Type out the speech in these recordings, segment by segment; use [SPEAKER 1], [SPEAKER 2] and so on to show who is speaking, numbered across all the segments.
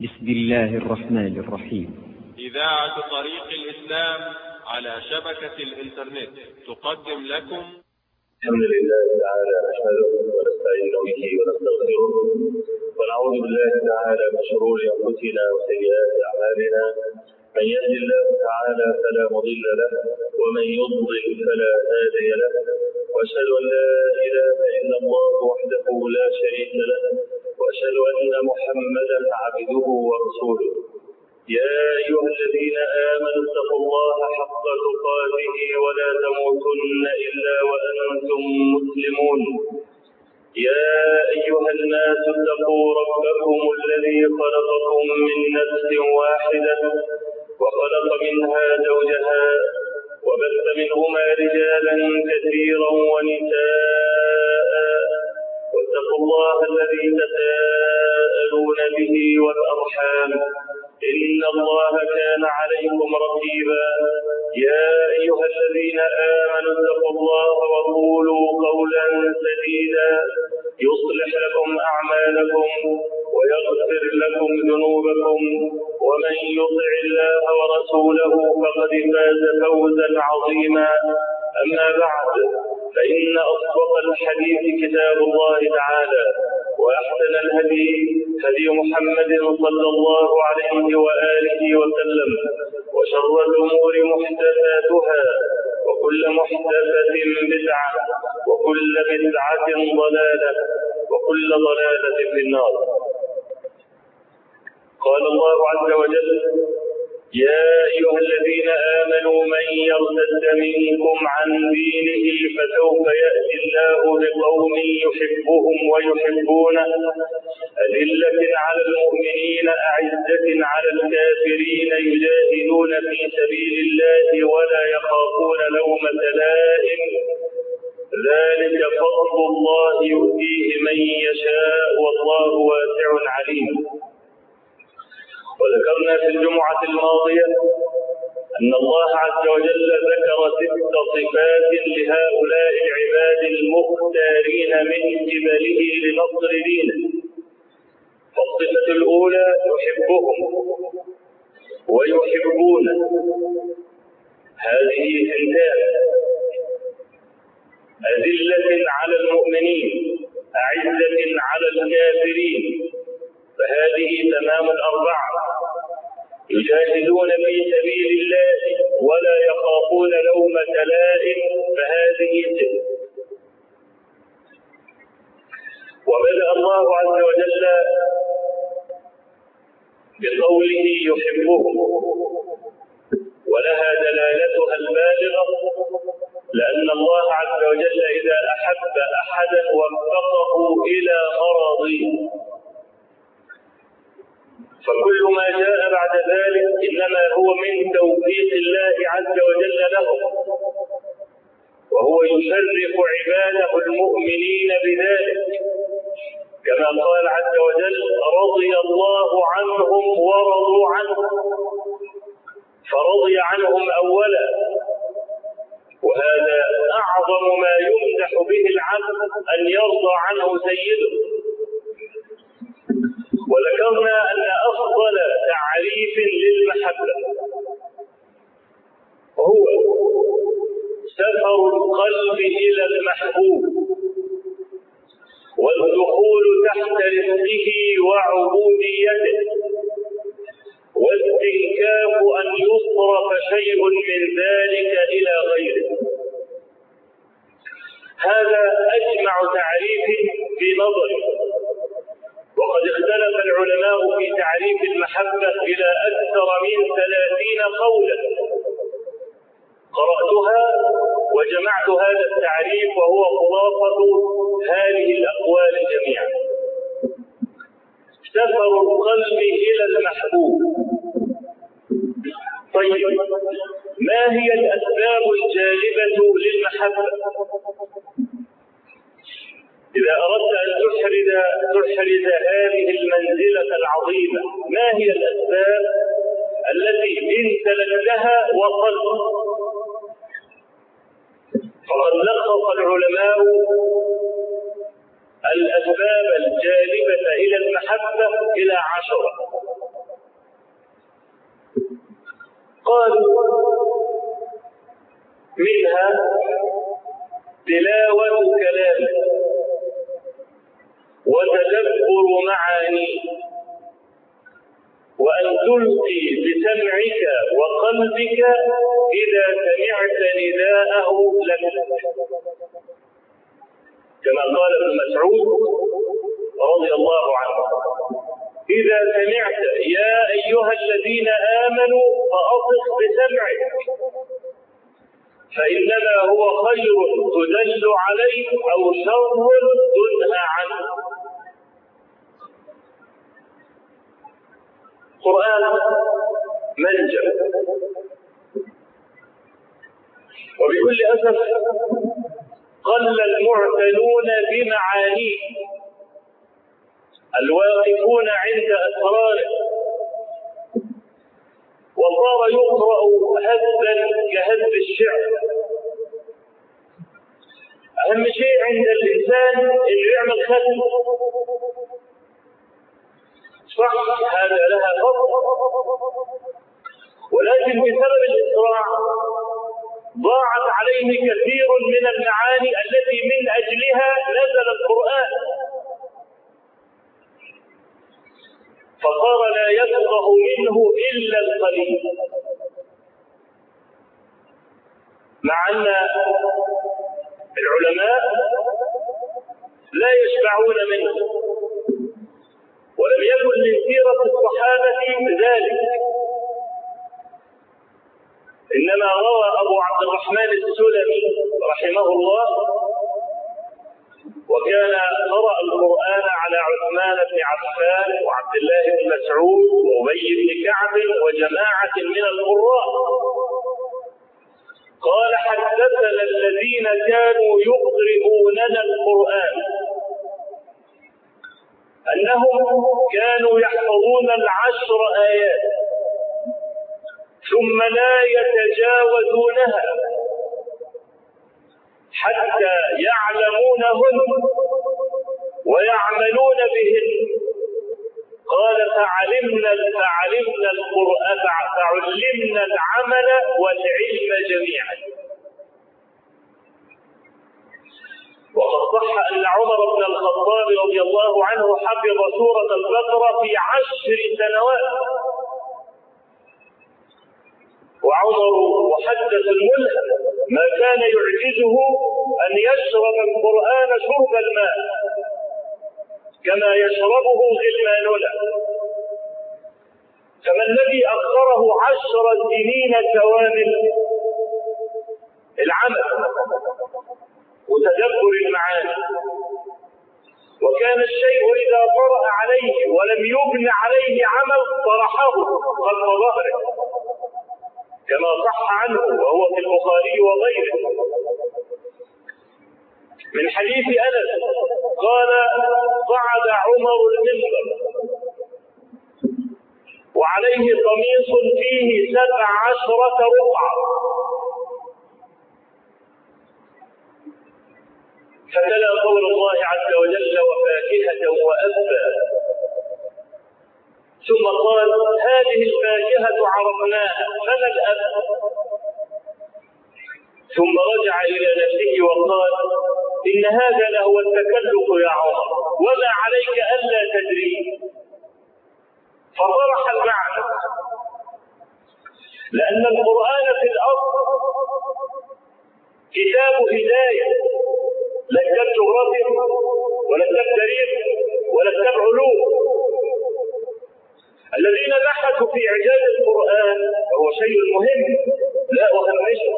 [SPEAKER 1] بسم الله الرحمن الرحيم
[SPEAKER 2] إذاعة طريق الإسلام على شبكة الإنترنت تقدم لكم
[SPEAKER 3] الحمد لله تعالى نحمده ونستعين به ونستغفره ونعوذ بالله تعالى من شرور انفسنا وسيئات اعمالنا من يهد الله تعالى فلا مضل له ومن يضلل فلا هادي له واشهد ان لا اله الا الله وحده لا شريك له واشهد ان محمدا عبده ورسوله يا أيها الذين آمنوا اتقوا الله حق تقاته ولا تموتن إلا وأنتم مسلمون يا أيها الناس اتقوا ربكم الذي خلقكم من نفس واحدة وخلق منها زوجها وبث منهما رجالا كثيرا ونساء واتقوا الله الذي تساءلون به والأرحام إن الله كان عليكم رقيبا يا أيها الذين آمنوا اتقوا الله وقولوا قولا سديدا يصلح لكم أعمالكم ويغفر لكم ذنوبكم ومن يطع الله ورسوله فقد فاز فوزا عظيما أما بعد فإن أصدق الحديث كتاب الله تعالى وأحسن الهدي هدي محمد صلى الله عليه وآله وسلم وشر الأمور محدثاتها وكل محدثة بدعة وكل بدعة ضلالة وكل ضلالة في النار قال الله عز وجل يا أيها الذين آمنوا من يرتد منكم عن دينه فسوف يأتي الله بقوم يحبهم ويحبونه أذلة على المؤمنين أعزة على الكافرين يجاهدون في سبيل الله ولا يخافون لومة لائم ذلك فضل الله يؤتيه من يشاء والله واسع عليم وذكرنا في الجمعة الماضية أن الله عز وجل ذكر ست صفات لهؤلاء العباد المختارين من قبله لنصر دينه فالصفة الأولى يحبهم ويحبونه هذه ثنتان أذلة على المؤمنين أعزة على الكافرين فهذه تمام الأربعة يجاهدون في سبيل الله ولا يخافون لومة لائم فهذه ست وبدأ الله عز وجل بقوله يحبهم ولها دلالتها البالغة لأن الله عز وجل إذا أحب أحدا وفقه إلى مرضه فكل ما جاء بعد ذلك إنما هو من توفيق الله عز وجل لهم وهو يشرف عباده المؤمنين بذلك كما قال عز وجل رضي الله عنهم ورضوا عنه فرضي عنهم أولا وهذا أعظم ما يمدح به العبد أن يرضى عنه سيده وذكرنا أن أفضل تعريف للمحبة هو سفر القلب إلى المحبوب والدخول تحت رزقه وعبوديته واستنكاف أن يصرف شيء من ذلك إلى غيره هذا أجمع تعريف في نظري وقد اختلف العلماء في تعريف المحبة إلى أكثر من ثلاثين قولا قرأتها وجمعت هذا التعريف وهو خلاصة هذه الأقوال جميعا سفر القلب إلى المحبوب طيب ما هي الأسباب الجالبة للمحبة إذا أردت أن تحرز تحرز هذه المنزلة العظيمة ما هي الأسباب التي إن سلكتها وصلت فقد لخص العلماء الأسباب الجالبة إلى المحبة إلى عشرة قال منها تلاوة كلام وتدبر معاني وأن تلقي بسمعك وقلبك إذا سمعت نداءه لك كما قال ابن مسعود رضي الله عنه إذا سمعت يا أيها الذين آمنوا فأصغ بسمعك فإنما هو خير تدل عليه أو شر تنهى عنه قرآن منجم وبكل أسف قل المعتنون بمعانيه الواقفون عند أسراره وصار يقرأ هزا كهز الشعر أهم شيء عند الإنسان إنه يعمل ختم صح هذا لها فضل ولكن بسبب الإسراع ضاعت عليه كثير من المعاني التي من أجلها نزل القرآن فصار لا يفقه منه إلا القليل مع أن العلماء لا يشبعون منه ولم يكن من سيرة الصحابة ذلك إنما روى أبو عبد الرحمن السلمي رحمه الله وكان قرأ القرآن على عثمان بن عفان وعبد الله بن مسعود وأبي بن كعب وجماعة من القراء قال حدثنا الذين كانوا يقرئوننا القرآن أنهم كانوا يحفظون العشر آيات ثم لا يتجاوزونها حتى يعلمونهن ويعملون بهن قال فعلمنا فعلمنا القرآن فعلمنا العمل والعلم جميعا وقد صح أن عمر بن الخطاب رضي الله عنه حفظ سورة البقرة في عشر سنوات وعمر محدث الملهم ما كان يعجزه أن يشرب القرآن شرب الماء كما يشربه غلماننا فما الذي أخره عشر سنين كوامل العمل وتدبر المعاني وكان الشيء إذا طرأ عليه ولم يبن عليه عمل طرحه خلف ظهره كما صح عنه وهو في البخاري وغيره من حديث أنس قال صعد عمر المنبر وعليه قميص فيه سبع عشرة رقعة فتلا قول الله عز وجل وفاكهة وأبا ثم قال هذه الفاكهة عرفناها فما الأب ثم رجع إلى نفسه وقال إن هذا لهو التكلف يا عمر وما عليك ألا تدري فطرح المعنى لأن القرآن في الأصل كتاب هداية لا كتاب جغرافيا ولا كتاب تاريخ ولا كتاب علوم الذين بحثوا في إعجاز القرآن وهو شيء مهم لا أهمشه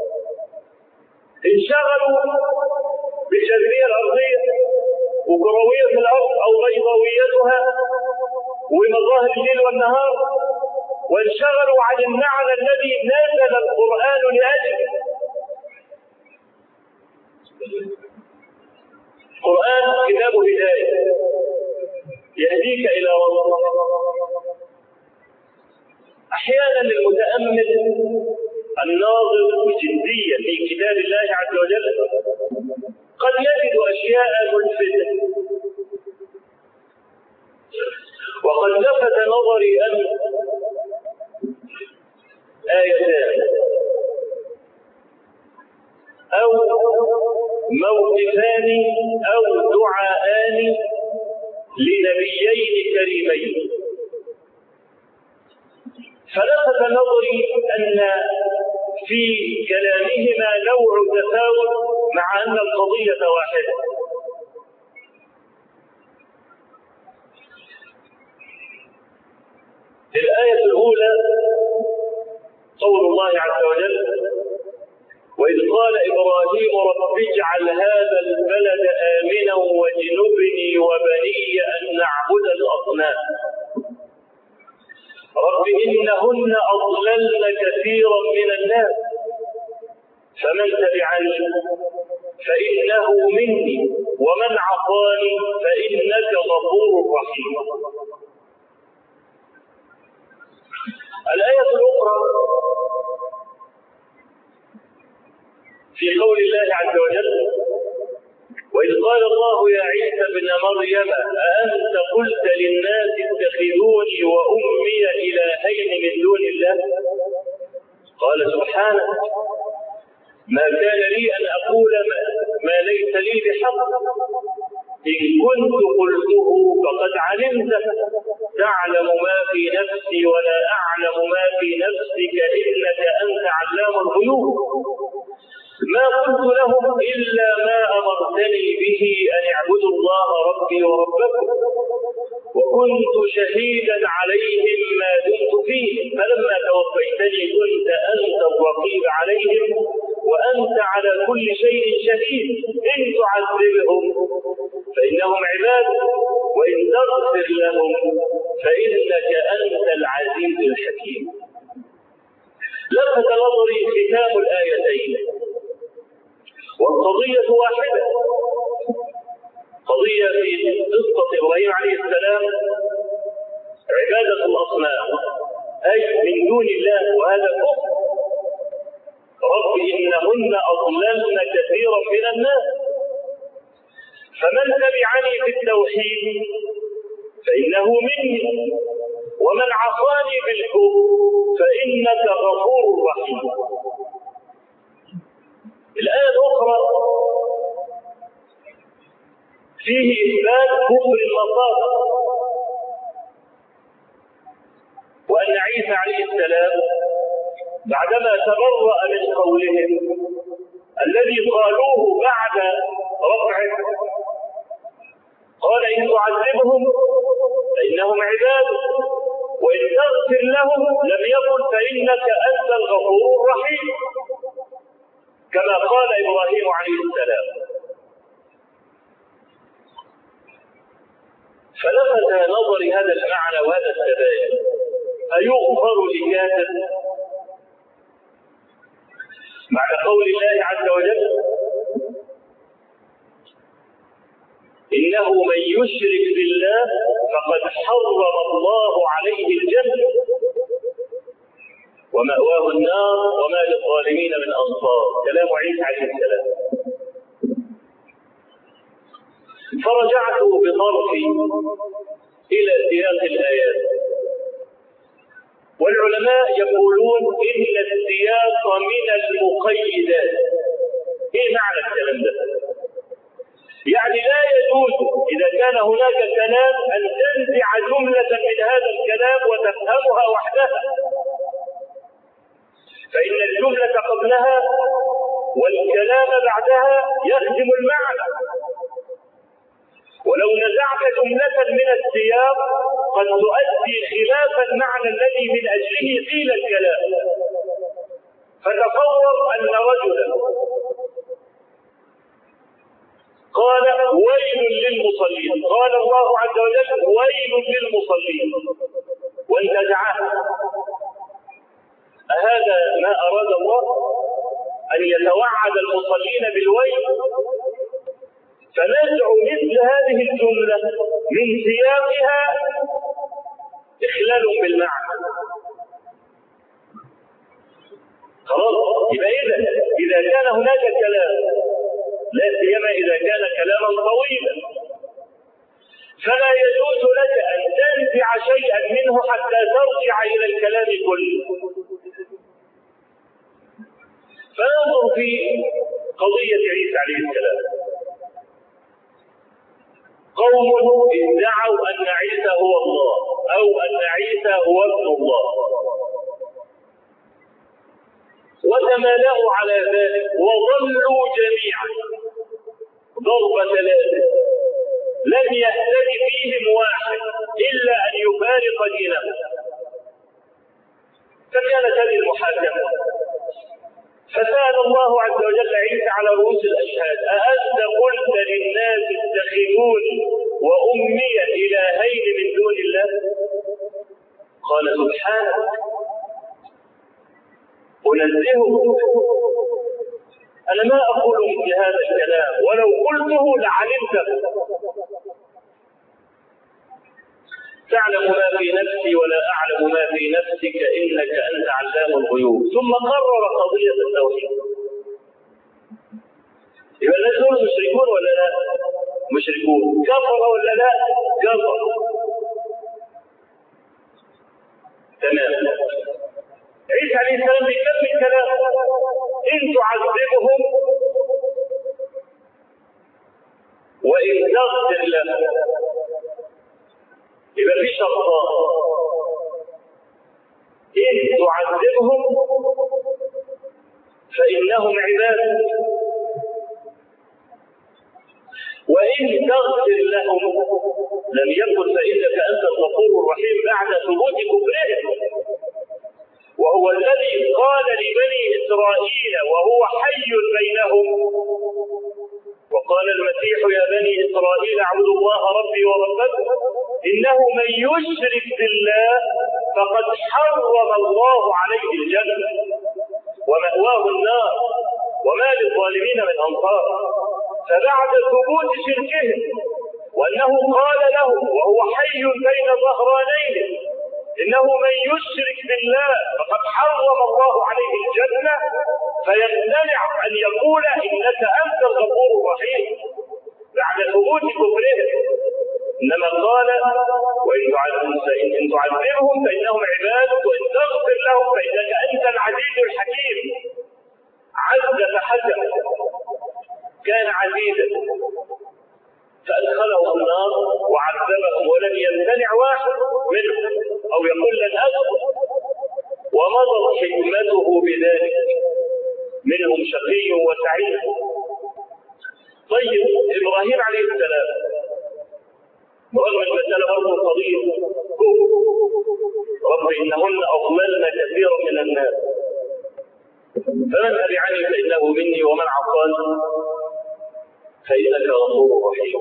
[SPEAKER 3] انشغلوا بالجاذبية الأرضية وكروية الأرض أو بيضاويتها ومظاهر الليل والنهار وانشغلوا عن المعنى الذي نزل القرآن لأجله القرآن كتاب هداية يهديك إلى ربك أحيانا المتأمل الناظر بجدية في كتاب الله عز وجل قد يجد أشياء ملفتة وقد لفت نظري أن آيتان أو موقفان أو دعاءان لنبيين كريمين فلفت نظري أن في كلامهما نوع تفاوت مع أن القضية واحدة الآية الأولى قول الله عز وجل وإذ قال إبراهيم رب اجعل هذا البلد آمنا واجنبني وبني أن نعبد الأصنام رب إنهن أضللن كثيرا من الناس فمن تبعني فإنه مني ومن عصاني فإنك غفور رحيم الآية الأخرى في قول الله عز وجل وإذ قال الله يا عيسى ابن مريم أأنت قلت للناس اتخذوني وأمي إلهين من دون الله قال سبحانه ما كان لي أن أقول ما, ما ليس لي بحق إن كنت قلته فقد علمته تعلم ما في نفسي ولا أعلم ما في نفسك إنك أنت علام الغيوب ما قلت لهم إلا ما أمرتني به أن اعبدوا الله ربي وربكم وكنت شهيدا عليهم ما دمت فيه فلما توفيتني كنت أنت الرقيب عليهم وأنت على كل شيء شهيد إن تعذبهم فإنهم عباد وإن تغفر لهم فإنك أنت العزيز الحكيم لفت نظري ختام الآيتين والقضية واحدة قضية في قصة إبراهيم عليه السلام عبادة الأصنام أي من دون الله وهذا كفر رب إنهن أضللن كثيرا من الناس فمن تبعني في التوحيد فإنه مني ومن عصاني بالكفر فإنك غفور رحيم الآية الأخرى فيه إثبات كفر النصارى وأن عيسى عليه السلام بعدما تبرأ من قولهم الذي قالوه بعد رفعه قال إن تعذبهم فإنهم عباد وإن تغفر لهم لم يقل فإنك أنت الغفور الرحيم كما قال إبراهيم عليه السلام فلفت نظري هذا المعنى وهذا التباين أيغفر لكافر معنى قول الله عز وجل إنه من يشرك بالله فقد حرم الله عليه الجنة ومأواه النار وما للظالمين من أنصار كلام عيسى عليه السلام فرجعت بطرفي إلى سياق الآيات والعلماء يقولون إن السياق من المقيدات إيه معنى الكلام ده؟ يعني لا يجوز إذا كان هناك كلام أن تنزع جملة من هذا الكلام وتفهمها وحدها فإن الجملة قبلها والكلام بعدها يخدم المعنى ولو نزعت جملة من السياق قد تؤدي خلاف المعنى الذي من أجله قيل الكلام فتصور أن رجلا قال ويل للمصلين قال الله عز وجل ويل للمصلين وانتزعه أهذا ما أراد الله أن يتوعد المصلين بالويل فنزع مثل هذه الجملة من سياقها إخلال بالمعنى خلاص يبقى إذا إذا كان هناك كلام لا سيما إذا كان كلاما طويلا فلا يجوز لك أن تنزع شيئا منه حتى ترجع إلى الكلام كله فننظر في قضية عيسى عليه السلام قوم ادعوا أن عيسى هو الله أو أن عيسى هو ابن الله وتمالأوا على ذلك وظلوا جميعا ضرب ثلاثة لم يهتد فيهم واحد إلا أن يفارق دينه فكانت هذه المحاكمة فسأل الله عز وجل عيسى على رؤوس الأشهاد أأنت قلت للناس اتخذوني وأمي إلهين من دون الله قال سبحانك أنزهك أنا ما أقول مثل هذا الكلام ولو قلته لعلمته تعلم ما في نفسي ولا أعلم ما في نفسك إنك أنت علام الغيوب ثم قرر قضية التوحيد يبقى الناس دول مشركون ولا لا؟ مشركون كفر ولا لا؟ كفر تمام عيسى عليه السلام بيكمل كلام إن تعذبهم وإن تغفر لهم يبقى في شرطان إن تعذبهم فإنهم عباد وإن تغفر لهم لم يكن فإنك أنت الغفور الرحيم بعد ثبوت كفرهم وهو الذي قال لبني إسرائيل وهو حي بينهم وقال المسيح يا بني إسرائيل اعبدوا الله ربي وربكم إنه من يشرك بالله فقد حرم الله عليه الجنة ومأواه النار وما للظالمين من أنصار فبعد ثبوت شركهم وأنه قال له وهو حي بين ظهرانيه إنه من يشرك بالله فقد حرم الله عليه الجنة فيمتنع أن يقول إنك أنت الغفور الرحيم بعد ثبوت كفرهم إنما قال وإن إن تعذبهم فإنهم عبادك وإن تغفر لهم فإنك أنت العزيز الحكيم عز فحكم كان عزيزا فأدخله النار وعذبهم ولم يمتنع واحد منهم أو يقول لن أدخل ومضت حكمته بذلك منهم شقي وسعيد طيب إبراهيم عليه السلام رغم المسألة برضه قضية رب إنهن أضللن كثيرا من الناس فمن تبعني فإنه مني ومن عصاني فإنك غفور رحيم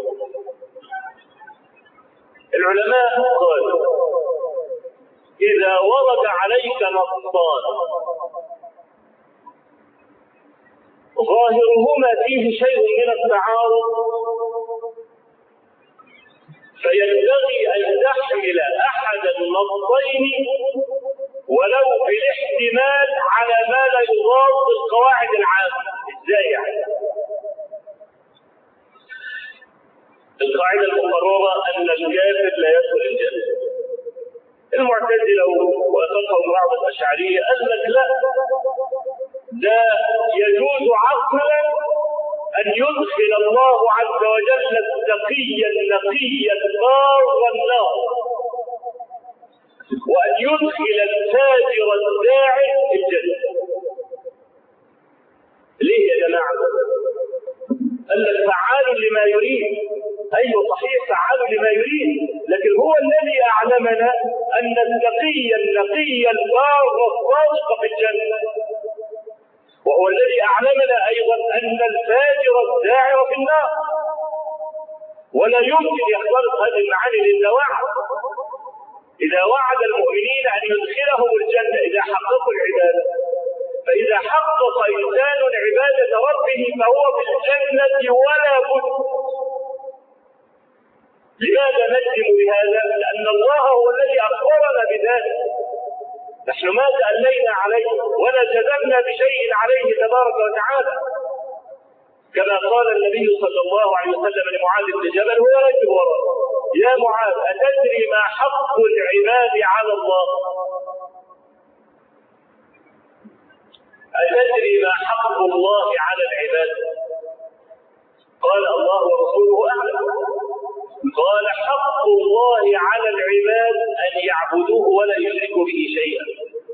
[SPEAKER 3] العلماء قالوا إذا ورد عليك نصان ظاهرهما فيه شيء من التعارض فينبغي أن تحمل أحد النصين ولو بالاحتمال على ما لا يضاد القواعد العامة ازاي يعني؟ القاعدة المقررة أن الكافر لا يدخل الجنة. المعتزلة وأثرهم بعض الأشعرية قال لك لا ده يجوز عقلا أن يدخل الله عز وجل التقي النقي البار النار وأن يدخل الفاجر الداعي الجنة. ليه يا جماعة؟ قال لك فعال لما يريد ايوه صحيح فعال لما يريد لكن هو الذي اعلمنا ان التقي النقي البار الصادق في الجنه وهو الذي اعلمنا ايضا ان الفاجر الداعر في النار ولا يمكن يختلط هذه المعاني لان وعد اذا وعد المؤمنين ان يدخلهم الجنه اذا حققوا العباده فإذا حقق إنسان عبادة ربه فهو في الجنة ولا بد لماذا نجزم بهذا؟ لأن الله هو الذي أخبرنا بذلك نحن ما تألينا عليه ولا جزمنا بشيء عليه تبارك وتعالى كما قال النبي صلى الله عليه وسلم لمعاذ بن جبل هو راكب وراء يا معاذ أتدري ما حق العباد على الله؟ أتدري ما حق الله على العباد قال الله ورسوله أعلم قال حق الله على العباد أن يعبدوه ولا يشركوا به شيئا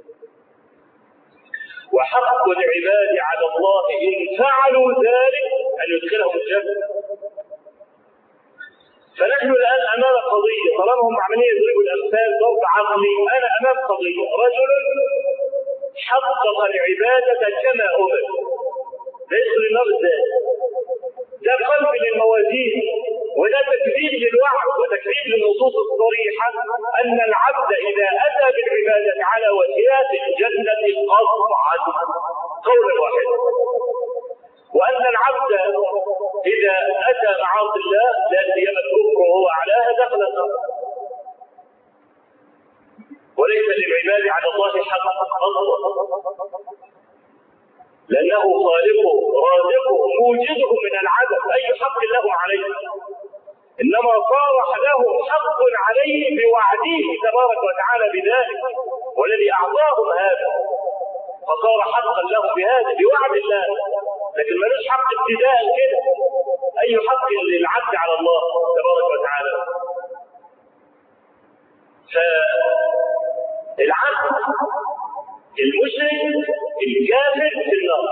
[SPEAKER 3] وحق العباد على الله إن فعلوا ذلك أن يدخلهم الجنة فنحن الآن أمام قضية طالما هم عمالين يضربوا الأمثال ضرب عقلي أنا أمام قضية رجل حقق العبادة كما أمر ليس لنفس ده قلب للموازين وده تكذيب للوعد وتكذيب للنصوص الصريحة أن العبد إذا أتى بالعبادة على وجهات الجنة قطعا قولا واحدا وأن العبد إذا أتى معاصي الله لا سيما الكفر وهو أعلاها دخل النار وليس للعباد على الله حق أصلا لأنه خالقه رازقه موجده من العدم أي حق له عليه إنما صارح له حق عليه بوعده تبارك وتعالى بذلك والذي أعطاهم هذا فصار حقا له بهذا بوعد الله لكن ملوش حق ابتداء كده أي حق للعبد على الله تبارك وتعالى فالعبد المشرك الكافر في النار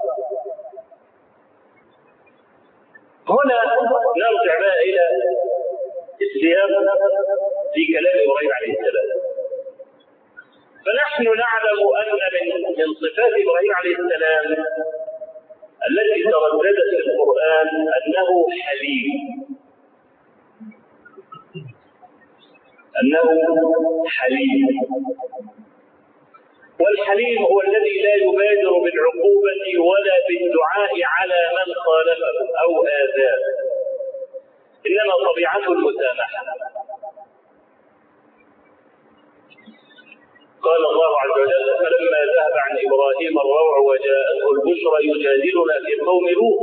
[SPEAKER 3] هنا نرجع بقى الى السياق في كلام ابراهيم عليه السلام فنحن نعلم ان من من صفات ابراهيم عليه السلام التي ترددت في القران انه حليم انه حليم والحليم هو الذي لا يبادر بالعقوبة ولا بالدعاء على من خالفه أو آذاه إنما طبيعته المسامحة قال الله عز وجل فلما ذهب عن إبراهيم الروع وجاءته البشرى يجادلنا في قوم لوط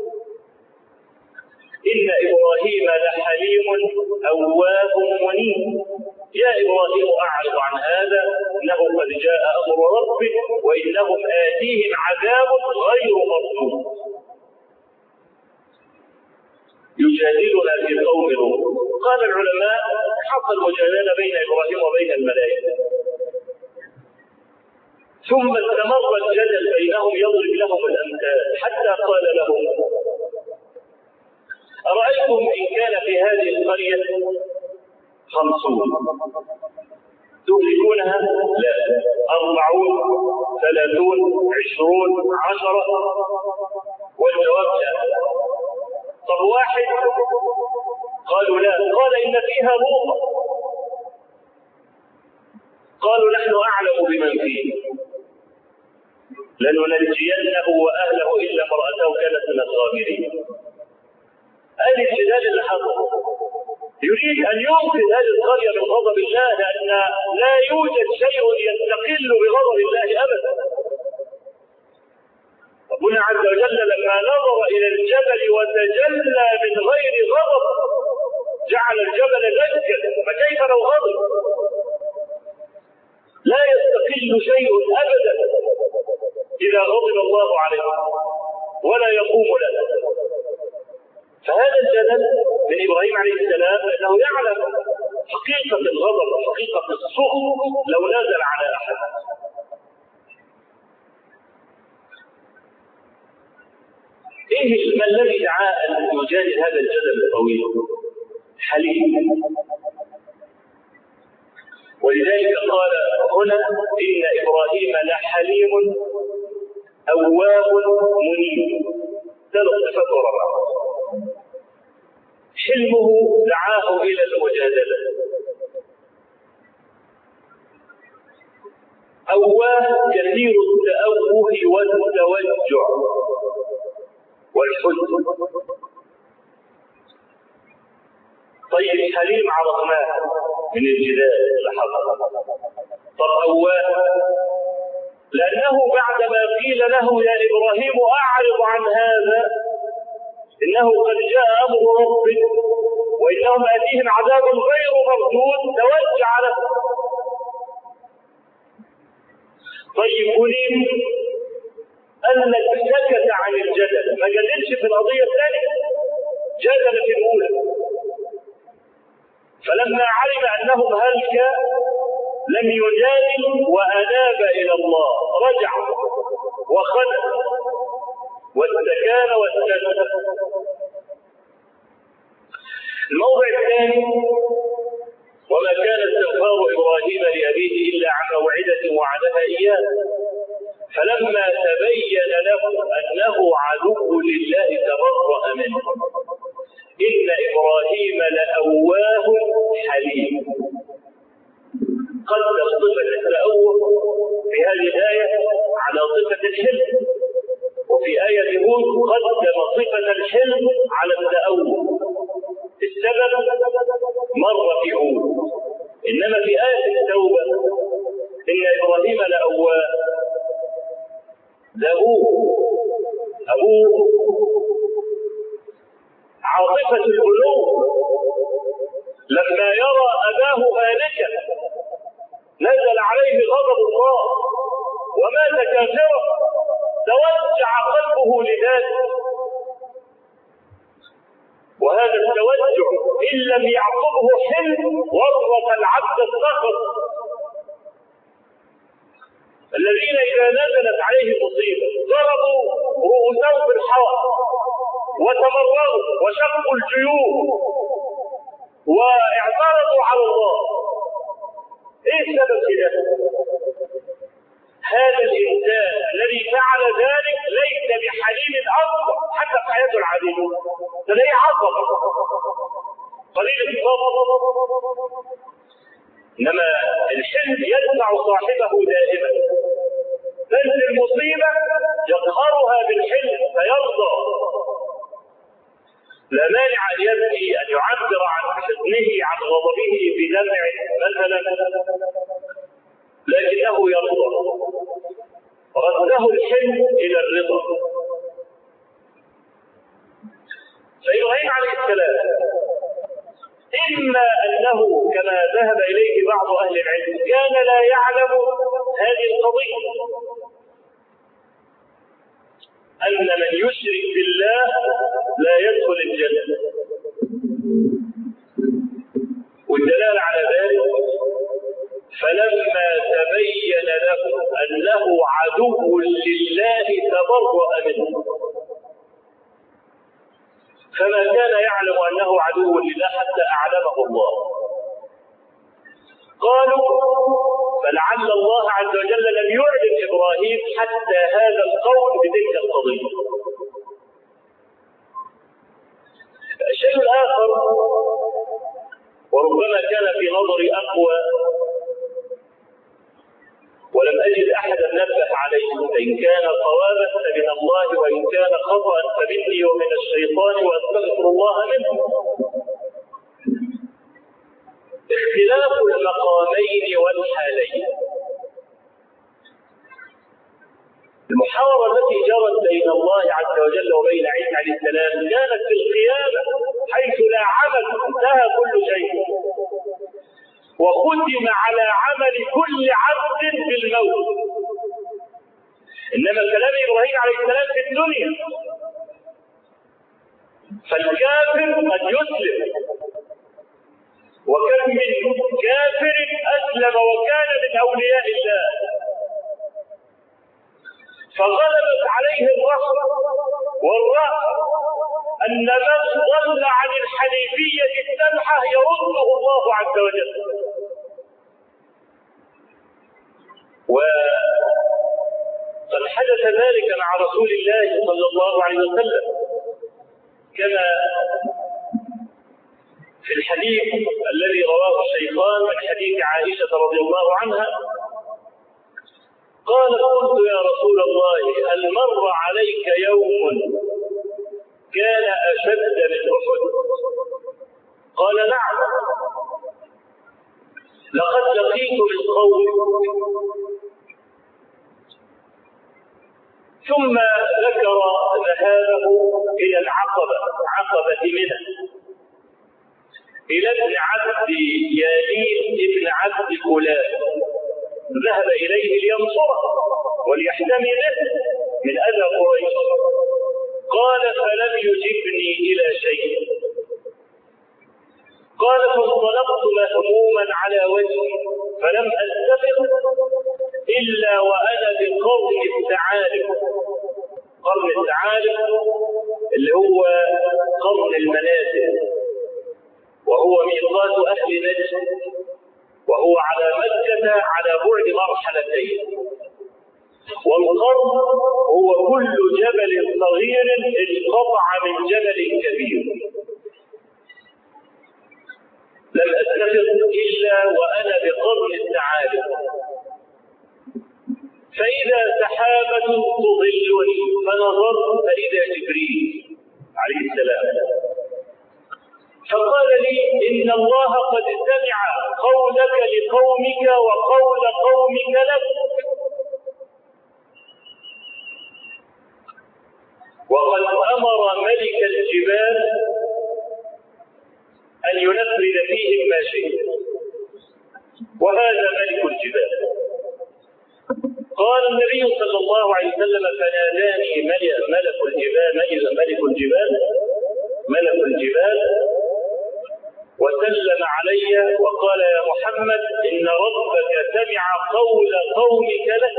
[SPEAKER 3] إن إبراهيم لحليم أواب منيب يا إبراهيم أعرض عن هذا إنه قد جاء أمر ربك وإنهم آتيهم عذاب غير مردود يجادلنا في قوم لوط قال العلماء حصل مجادلة بين إبراهيم وبين الملائكة ثم استمر الجدل بينهم يضرب لهم الأمثال حتى قال لهم أرأيتم إن كان في هذه القرية خمسون تهلكونها لا أربعون ثلاثون عشرون عشرة والجواب لا طب واحد قالوا لا قال إن فيها لوطا قالوا نحن أعلم بمن فيه لننجينه وأهله إلا امرأته كانت من الغابرين هذه الجدال اللي حصل يريد أن ينقذ هذه القرية من غضب الله لأن لا يوجد شيء يستقل بغضب الله أبدا ربنا عز وجل لما نظر إلى الجبل وتجلى من غير غضب جعل الجبل دجا فكيف لو غضب لا يستقل شيء أبدا إذا غضب الله عليه ولا يقوم له فهذا الجدل من ابراهيم عليه السلام انه يعلم حقيقه الغضب وحقيقه السخط لو نزل على احد ايه ما الذي دعاه ان يجادل هذا الجدل الطويل حليم ولذلك قال هنا ان ابراهيم لحليم اواب منيب ثلاث صفات ورا حلمه دعاه إلى المجادلة أواه كثير التأوه والتوجع والحزن طيب حليم عرفناه من الجدال اللي حصل طب أواه لأنه بعدما قيل له يا إبراهيم أعرض عن هذا إنه قد جاء أمر ربك وإنهم آتيهم عذاب غير مردود توجع له طيب منيب قال لك سكت عن الجدل ما جدلش في القضية الثانية جدل في الأولى فلما علم أنهم هلك لم يجادل وأناب إلى الله رجع وخلع واستكان واستنى الموضع الثاني وما كان استغفار ابراهيم لابيه الا عن موعده وعدها اياه فلما تبين له انه عدو لله تبرأ منه ان ابراهيم لاواه حليم قدم صفه التأوه في هذه الايه على صفه الحلم وفي آية هود قدم صفة الحلم على التأول السبب مر في هود إنما في آية التوبة إن إبراهيم لأواه لأبوه أبوه عاطفة القلوب لما يرى أباه هالكا نزل عليه غضب الله ومات كافرا توجع قلبه لذلك وهذا التوجع إن لم يعقبه حلم ورط العبد الصخر الذين إذا نزلت عليهم مصيبة ضربوا رؤوسهم بالحوى وتمرروا وشقوا الجيوب واعترضوا على الله ايه السبب في ذلك؟ هذا الإنسان الذي فعل ذلك ليس بحليم أصلا حتى في حياته العادية تلاقيه عصب قليل الصبر إنما الحلم يدفع صاحبه دائما بل المصيبة يقهرها بالحلم فيرضى لا مانع أن يبكي أن يعبر عن حزنه عن غضبه بدمع مثلا لكنه يرضى رده الحلم الى الرضا فابراهيم عليه السلام اما انه كما ذهب اليه بعض اهل العلم كان لا يعلم هذه القضيه ان من يشرك بالله لا يدخل الجنه والدلاله على ذلك فلما تبين له انه عدو لله تبرأ منه فما كان يعلم انه عدو لله حتى اعلمه الله قالوا فلعل الله عز وجل لم يعلم ابراهيم حتى هذا القول بتلك القضيه الشيء الاخر وربما كان في نظري اقوى ولم أجد أحدا نبه عليه فإن كان صوابا فمن الله وإن كان خطأ فمني ومن الشيطان وأستغفر الله منه اختلاف المقامين والحالين المحاورة التي جرت بين الله عز وجل وبين عيسى عليه السلام كانت في القيامة حيث لا عمل انتهى كل شيء وختم على عمل كل عبد بالموت انما كلام ابراهيم عليه السلام في الدنيا فالكافر قد يسلم وكم من كافر اسلم وكان من اولياء الله فغلبت عليه الرحمه والرأفه ان من ضل عن الحنيفيه السمحه يرده الله عز وجل وقد حدث ذلك مع رسول الله صلى الله عليه وسلم كما في الحديث الذي رواه الشيخان من حديث عائشة رضي الله عنها قال قلت يا رسول الله هل مر عليك يوم كان أشد من أحد قال نعم لقد لقيت من قوم ثم ذكر ذهابه إلى العقبة عقبة منى إلى ابن عبد يالين ابن عبد كلاب ذهب إليه لينصره وليحتمي به من أذى قريش قال فلم يجبني إلى شيء قال فانطلقت مهموما على وجهي فلم أستفق إلا وأنا بقرن الثعالب قرن الثعالب اللي هو قرن المنازل وهو ميقات أهل نجد وهو على مكة على بعد مرحلتين والقرن هو كل جبل صغير انقطع من جبل كبير لم أتفق إلا وأنا بقرن الثعالب فإذا سحابة تظلني فنظرت فإذا جبريل عليه السلام فقال لي إن الله قد سمع قولك لقومك وقول قومك لك وقد أمر ملك الجبال أن ينفذ فيهم ما شئت وهذا ملك الجبال قال النبي صلى الله عليه وسلم فناداني ملك ملك الجبال ملك الجبال ملك الجبال وسلم علي وقال يا محمد إن ربك سمع قول قومك لك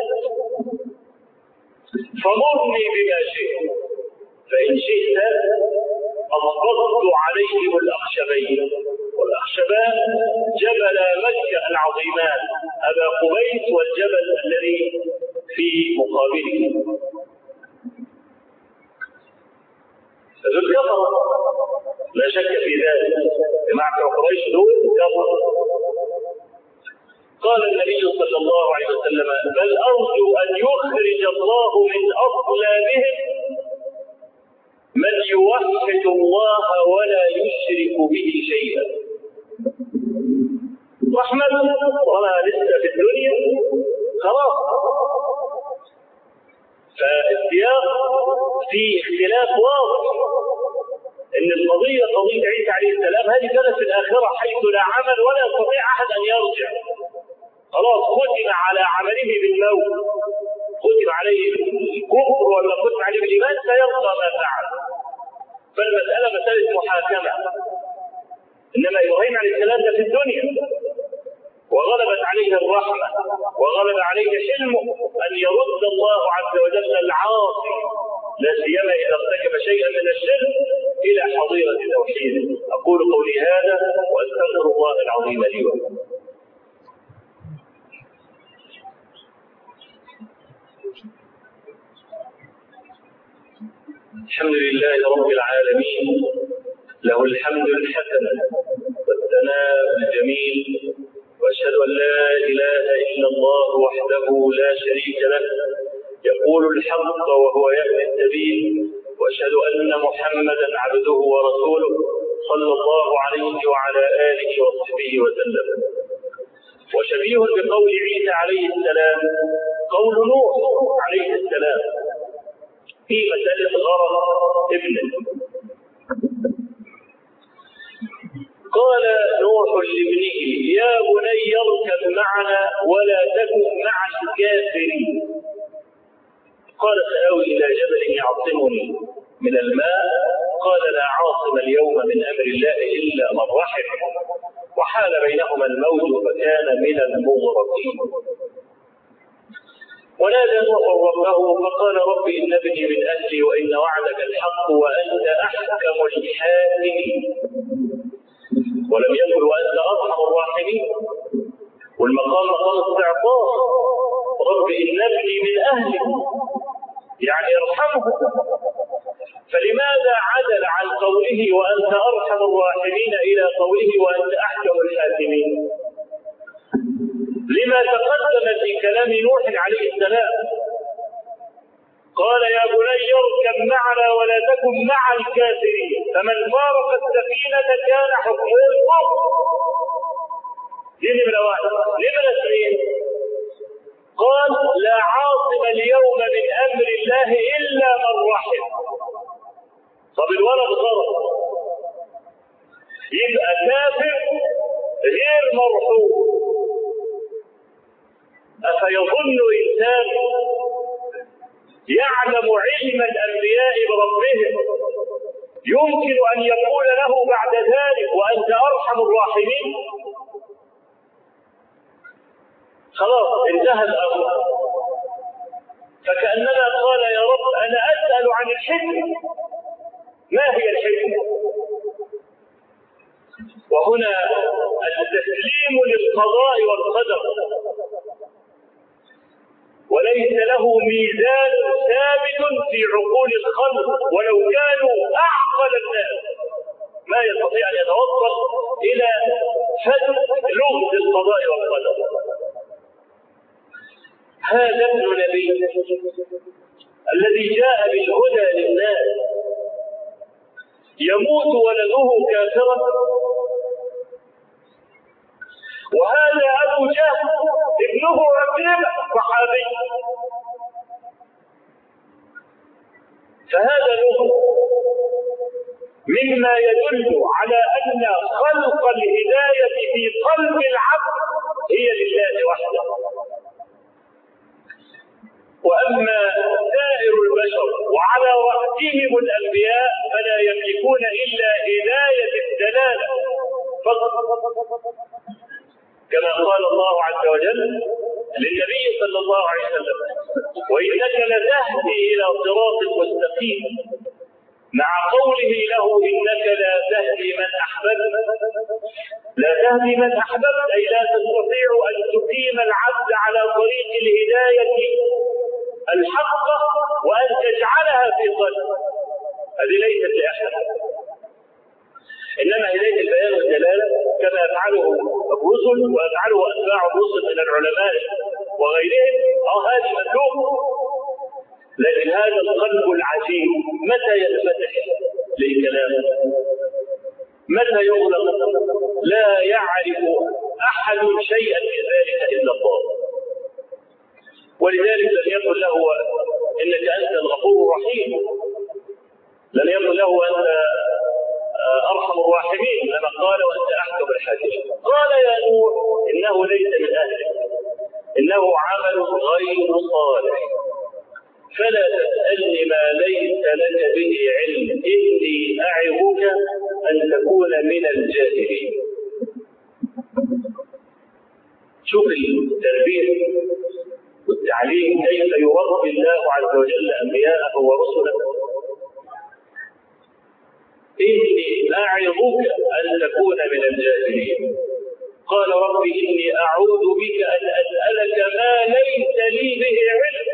[SPEAKER 3] فمرني بما شئت فإن شئت أضبطت عليهم الأخشبين والأخشبان جبل مكة العظيمان أبا قبيس والجبل الذي في مقابله ذو الكفر لا شك في ذلك جماعة قريش دول كفر قال النبي صلى الله عليه وسلم بل أرجو أن يخرج الله من أصلابهم من يوحد الله ولا يشرك به شيئا رحمة وما لسه في الدنيا خلاص فالسياق فيه اختلاف واضح ان القضية قضية عيسى عليه السلام هذه كانت في الآخرة حيث لا عمل ولا يستطيع أحد أن يرجع خلاص ختم على عمله بالموت ختم عليه الكفر ولا ختم عليه بالإيمان سيرضى ما فعل فالمسألة مسألة محاكمة إنما إبراهيم عليه السلام ده في الدنيا وغلبت عليه الرحمة وغلب عليه حلمه أن يرد الله عز وجل العاصي لا سيما إذا ارتكب شيئا من الشرك إلى حظيرة توحيده أقول قولي هذا وأستغفر الله العظيم لي ولكم الحمد لله رب العالمين له الحمد الحسن والثناء الجميل واشهد ان لا اله الا الله وحده لا شريك له يقول الحق وهو يهدي السبيل واشهد ان محمدا عبده ورسوله صلى الله عليه وعلى اله وصحبه وسلم وشبيه بقول عيسى عليه السلام قول نوح عليه السلام في مسألة غرض ابنه قال نوح لابنه يا بني اركب معنا ولا تكن مع الكافرين قال سآوي إلى جبل يعصمني من الماء قال لا عاصم اليوم من أمر الله إلا من رحم وحال بينهما الموت فكان من المغرقين ونادى نوح ربه فقال رب إن ابني من أهلي وإن وعدك الحق وأنت أحكم الحاكمين ولم يقل وأنت أرحم الراحمين والمقام مقام استعطاف رب إن ابني من أهلي يعني ارحمه فلماذا عدل عن قوله وأنت أرحم الراحمين إلى قوله وأنت أحكم الحاكمين لما تقدم في كلام نوح عليه السلام قال يا بني اركب معنا ولا تكن مع الكافرين فمن فارق السفينة كان حكمه الكفر دي نمرة واحد نمرة اثنين قال لا عاصم اليوم من أمر الله إلا من رحم طب الولد غلط يبقى كافر غير مرحوم أفيظن إنسان يعلم علم الأنبياء بربهم يمكن أن يقول له بعد ذلك وأنت أرحم الراحمين خلاص انتهى الأمر فكأنما قال يا رب أنا أسأل عن الحكمة ما هي الحكمة وهنا التسليم للقضاء والقدر وليس له ميزان ثابت في عقول الخلق ولو كانوا اعقل الناس ما يستطيع ان يتوصل الى فهم لغز القضاء والقدر هذا ابن نبي الذي جاء بالهدى للناس يموت ولده كافرا وهذا ابو جهل ابنه عكرمه صحابي فهذا لغز مما يدل على ان خلق الهدايه في قلب العبد هي لله وحده واما سائر البشر وعلى راسهم الانبياء فلا يملكون الا هدايه الدلاله فقط كما قال الله عز وجل للنبي صلى الله عليه وسلم وانك لتهدي الى صراط مستقيم مع قوله له انك لا تهدي من احببت لا تهدي من احببت اي لا تستطيع ان تقيم العبد على طريق الهدايه الحقه وان تجعلها في قلبه هذه ليست لاحد انما هدايه البيان والدلاله كما يفعله الرسل ويفعله اتباع الرسل من العلماء وغيرهم اه هذه مطلوب لكن هذا القلب العجيب متى ينفتح للكلام متى يغلق لا يعرف احد شيئا من ذلك الا الله ولذلك لم يقل له انك انت الغفور الرحيم لم يقل له انت ارحم الراحمين لما قال وانت احكم الحاكمين قال يا نوح انه ليس من اهلك انه عمل غير صالح فلا تسالني ما ليس لك به علم اني اعظك ان تكون من الجاهلين شوف التربيه والتعليم كيف يربي الله عز وجل انبياءه ورسله إني أعظك أن تكون من الجاهلين قال رب إني أعوذ بك أن أسألك ما ليس لي به علم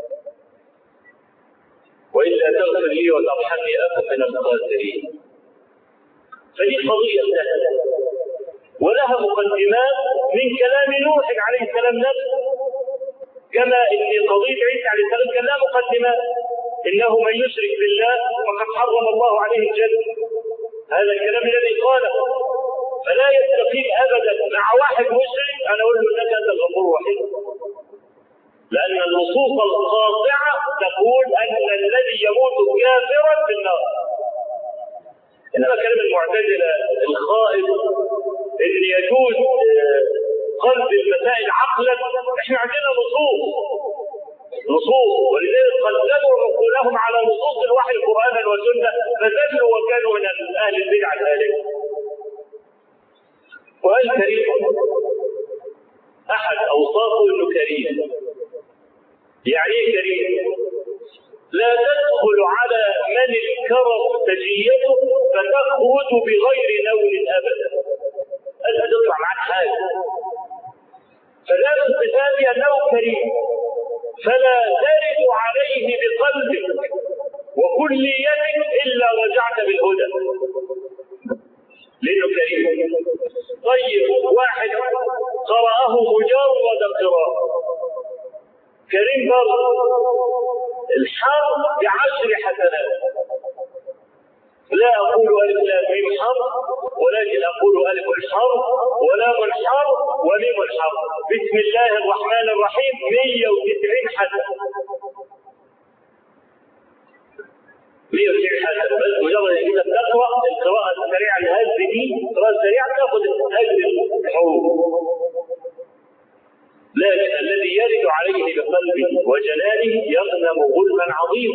[SPEAKER 3] وإلا تغفر لي وترحمني أكن من الخاسرين فدي قضية سهلة ولها مقدمات من كلام نوح عليه السلام نفسه كما ان قضيه عيسى عليه السلام كان لها مقدمات انه من يشرك بالله فقد حرم الله عليه الجنه هذا الكلام الذي قاله فلا يستقيم ابدا مع واحد مشرك انا اقول له انك انت الغفور الرحيم لان النصوص القاطعه تقول ان الذي يموت كافرا في النار انما كلام المعتزله الخائف ان يجوز قلب المسائل عقلا احنا عندنا نصوص نصوص ولذلك قدموا عقولهم على نصوص الوحي قرانا وسنه فزلوا وكانوا من اهل البدع ذلك وقال كريم احد اوصافه انه كريم يعني ايه كريم لا تدخل على من الكرم سجيته فتخرج بغير لون ابدا انت تطلع معاك حاجه فلا الصفات انه كريم فلا ترد عليه بقلبك وكليتك الا رجعت بالهدى لانه كريم طيب واحد قرأه مجرد قراءة كريم برضه الحرف بعشر حسنات لا أقول ألف لام ميم حرف ولكن أقول ألف الحرف ولام الحرف وميم الحرف بسم الله الرحمن الرحيم 190 حسنة 190 حسنة بس مجرد إنك تقرأ القراءة السريعة الهز دي القراءة السريعة تأخذ أجر الحروف لكن الذي يرد عليه بقلبه قلبه وجلاله يغنم غلما عظيما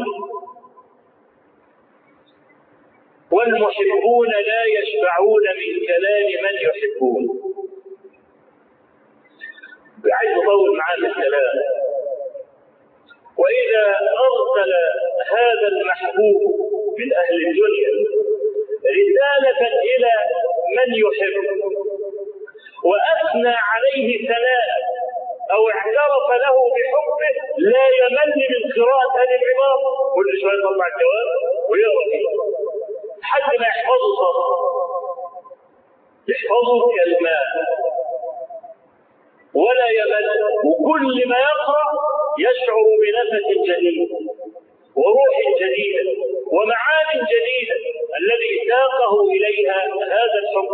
[SPEAKER 3] والمحبون لا يشبعون من كلام من يحبون عايز اطول معاه الكلام واذا ارسل هذا المحبوب من اهل الدنيا رساله الى من يحب واثنى عليه ثناء او اعترف له بحبه لا يمل من قراءه هذه العباره كل شويه يطلع الجواب ويقرا فيه حتى ما يحفظه صدر يحفظه كالماء ولا يمل وكل ما يقرا يشعر بنفس جديد وروح جديده ومعان جديده الذي ساقه اليها هذا الحب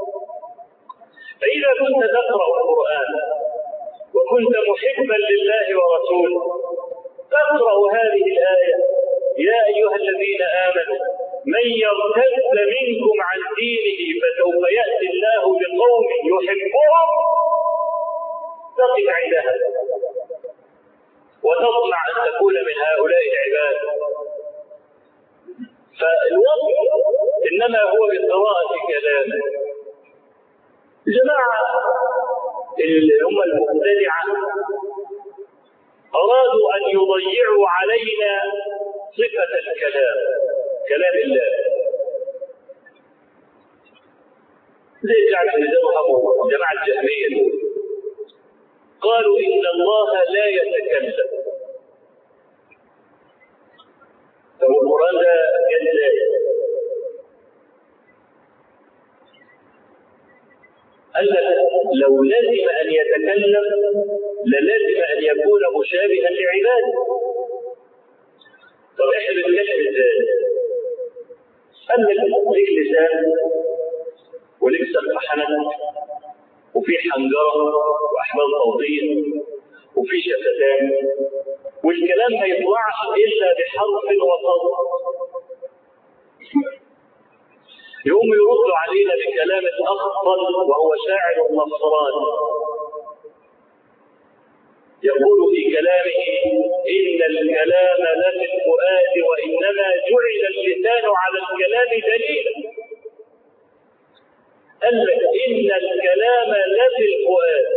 [SPEAKER 3] فاذا كنت تقرا القران وكنت محبا لله ورسوله فاقرا هذه الايه يا ايها الذين امنوا من يرتد منكم عن دينه فسوف ياتي الله بقوم يحبهم تقف عندها وتطمع ان تكون من هؤلاء العباد فالوصف انما هو بقراءه كلامه جماعه اللي هم المبتدعه ارادوا ان يضيعوا علينا صفه الكلام كلام الله زي جعل نظامهم جماعه الجهميه دول قالوا إن الله لا يتكلم طب القرآن ده جل قال لك لو لزم أن يتكلم للزم أن يكون مشابها لعباده طب احنا بنتكلم ازاي؟ قال لك ليك لسان وليك سفحنك وفي حنجرة وأحبال صوتية وفي شفتان والكلام ما يطلعش إلا بحرف وصوت يقوم يردوا علينا بكلام الأخطل وهو شاعر النصراني يقول في كلامه إن الكلام لفي الفؤاد وإنما جعل اللسان على الكلام دليلا قال لك إن الكلام لفي الفؤاد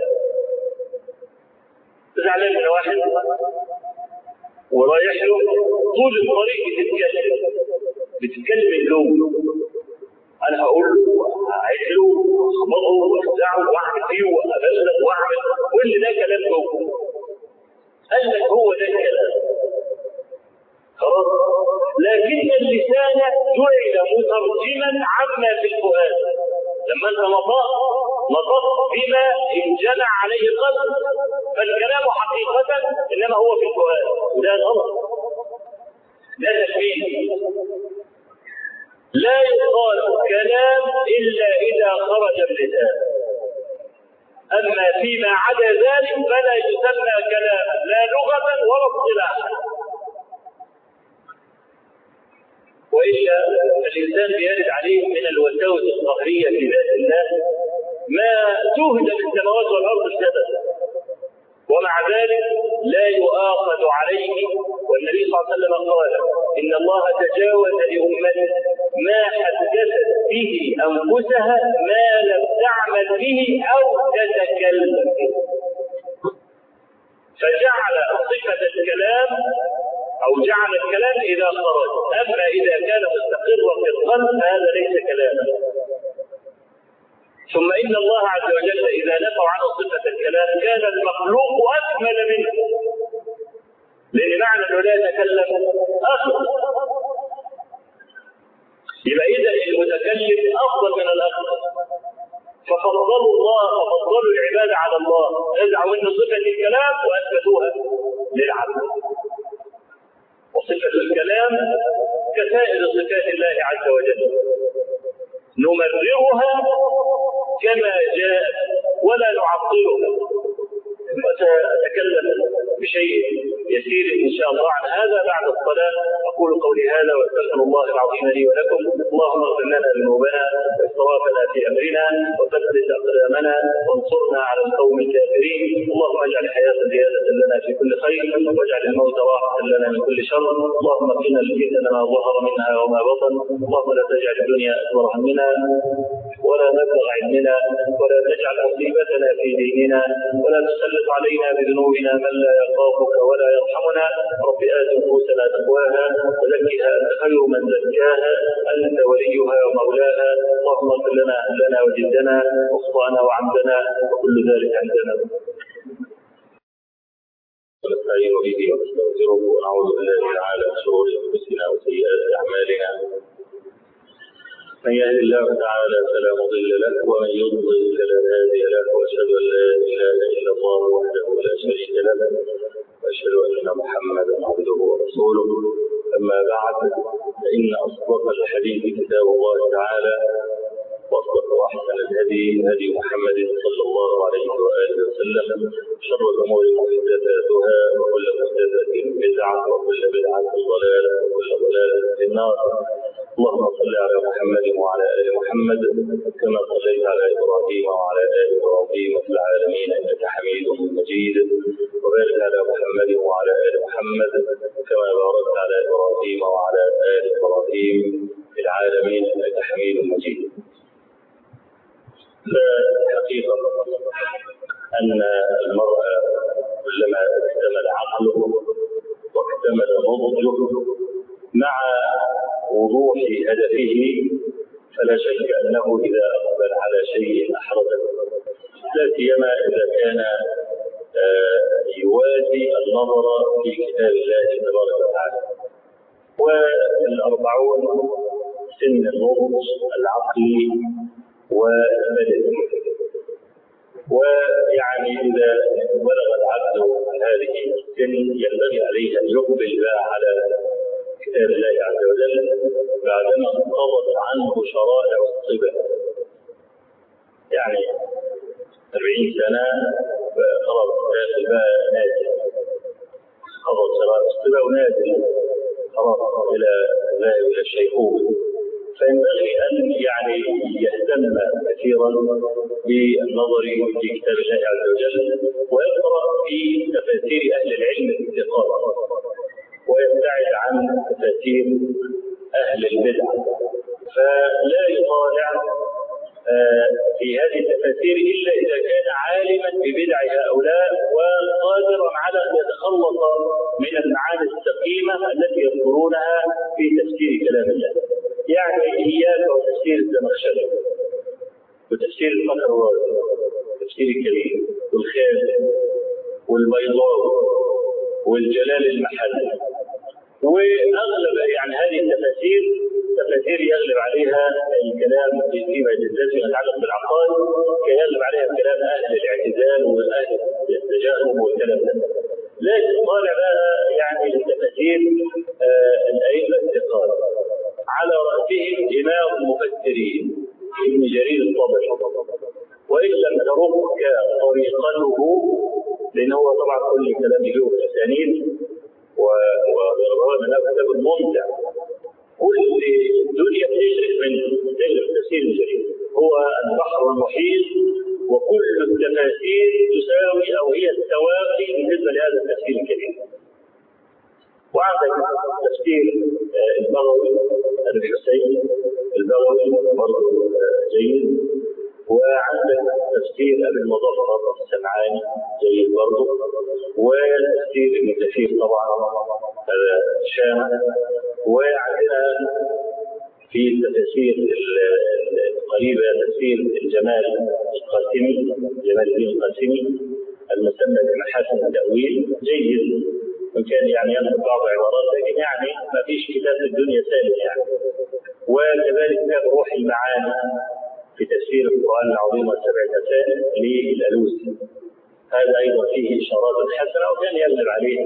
[SPEAKER 3] زعلان من واحد ورايح له طول الطريق بتتكلم بتتكلم اللون انا هقول له هعيد له واخبطه واخدعه واعمل فيه وابلغ واعمل كل ده كلام جوه قال لك هو ده الكلام خلاص لكن اللسان جعل مترجما عما في الفؤاد لما انت نطقت نطقت بما انجمع عليه القلب فالكلام حقيقة انما هو في الفؤاد ده غلط ده تشبيه لا يقال كلام الا اذا خرج اللسان اما فيما عدا ذلك فلا يسمى كلاما لا لغة ولا اصطلاحا والا الانسان بيرد عليه من الوساوس القهريه في ذات الله ما تهدم السماوات والارض السبب ومع ذلك لا يؤاخذ عليه والنبي صلى الله عليه وسلم قال ان الله تجاوز لامته ما حدثت به انفسها ما لم تعمل به او تتكلم به فجعل صفه الكلام أو جعل الكلام إذا خرج أما إذا كان مستقرا في القلب فهذا ليس كلاما ثم إن الله عز وجل إذا نفوا عنه صفة الكلام كان المخلوق أكمل منه لأن معنى أنه لا يتكلم أخر يبقى إذا المتكلم أفضل من الأخر ففضلوا الله وفضلوا العباد على الله نزعوا منه صفة الكلام وأثبتوها للعبد وصفة الكلام كسائر صفات الله عز وجل نمررها كما جاءت ولا نعطلها وسأتكلم بشيء يسير ان شاء الله عن هذا بعد الصلاه اقول قولي هذا واستغفر الله العظيم لي ولكم اللهم اغفر لنا ذنوبنا واسرافنا في امرنا وثبت اقدامنا وانصرنا على القوم الكافرين اللهم اجعل الحياه زياده لنا في كل خير واجعل الموت راحه لنا من كل شر اللهم قنا الفتن ما ظهر منها وما بطن اللهم لا تجعل الدنيا اكبر همنا ولا مبلغ علمنا ولا تجعل مصيبتنا في ديننا ولا تسلط علينا بذنوبنا من لا يخافك ولا يرحمنا رب آت نفوسنا تقواها وزكها أنت خير من زكاها أنت وليها ومولاها اللهم اغفر لنا أهلنا وجدنا وأخطأنا وعمدنا وكل ذلك عندنا
[SPEAKER 4] ونستعين به ونستغفره ونعوذ بالله تعالى من شرور انفسنا وسيئات اعمالنا من يهد الله تعالى فلا مضل له ومن يضلل فلا هادي له واشهد ان لا اله الا الله وحده لا شريك له واشهد ان محمدا عبده ورسوله اما بعد فان اصدق الحديث كتاب الله تعالى واصدق واحسن الهدي هدي محمد صلى الله عليه واله وسلم شر الامور محدثاتها وكل محدثه بدعه وكل بدعه ضلاله وكل ضلاله في النار اللهم صل على محمد وعلى ال محمد كما صليت على ابراهيم وعلى ال ابراهيم في العالمين انك حميد مجيد وبارك على محمد وعلى ال محمد كما باركت على ابراهيم وعلى ال ابراهيم في العالمين انك حميد مجيد فحقيقة أن المرء كلما اكتمل عقله واكتمل نضجه مع وضوح هدفه فلا شك أنه إذا أقبل على شيء أحرزه لا سيما إذا كان يوازي النظر في كتاب الله تبارك وتعالى والأربعون سن النضج العقلي والبدني ويعني إذا بلغ العبد هذه السن ينبغي عليه أن يقبل بقى على كتاب الله عز وجل بعدما انقضت عنه شرائع الصبا يعني 40 سنة خلاص داخل بقى نازل خلاص شرائع الصبا ونازل خلاص إلى ذاهب إلى الشيخوخة فينبغي أن يعني يهتم كثيرا بالنظر في كتاب الله عز وجل ويقرأ في تفاسير أهل العلم الثقات ويبتعد عن تفاسير أهل البدع فلا يطالع في هذه التفاسير إلا إذا كان عالما ببدع هؤلاء وقادرا على أن يتخلص من المعاني السقيمة التي يذكرونها في تفسير كلام الله يعني إياك وتفسير الزمخشري وتفسير الفخر الرازي تفسير الكريم والخازن والبيضاوي والجلال المحلي واغلب يعني هذه التفاسير تفاسير يغلب عليها الكلام فيما فيما يتعلق بالعقائد يغلب عليها كلام اهل الاعتزال واهل التجاهل والكلام ده لكن طالع بقى يعني التفاسير آه الائمه الثقات على راسهم امام المفسرين ابن جرير الطبري وان لم ترك طريقته لان هو طبعا كل كلام له اسانيد وهو من كتاب ممتع كل الدنيا بتشرك منه تشرك تفسير جرير هو البحر المحيط وكل التفاسير تساوي او هي التوافي بالنسبه لهذا التفسير الكبير وعندك تفسير البغوي الحسين البغوي برضه جيد وعندك تفسير ابي المظفر السمعاني جيد برضه وتفسير ابن كثير طبعا هذا شام وعندنا في التفاسير القريبه تفسير الجمال القاسمي جمال الدين القاسمي المسمى بمحاسن التاويل جيد وان كان يعني يذكر بعض عبارات لكن يعني ما فيش كتاب في الدنيا سالم يعني وكذلك كتاب روح المعاني في تفسير القران العظيم والسبع مسائل للالوسي هذا ايضا فيه اشارات حسنه وكان يغلب عليه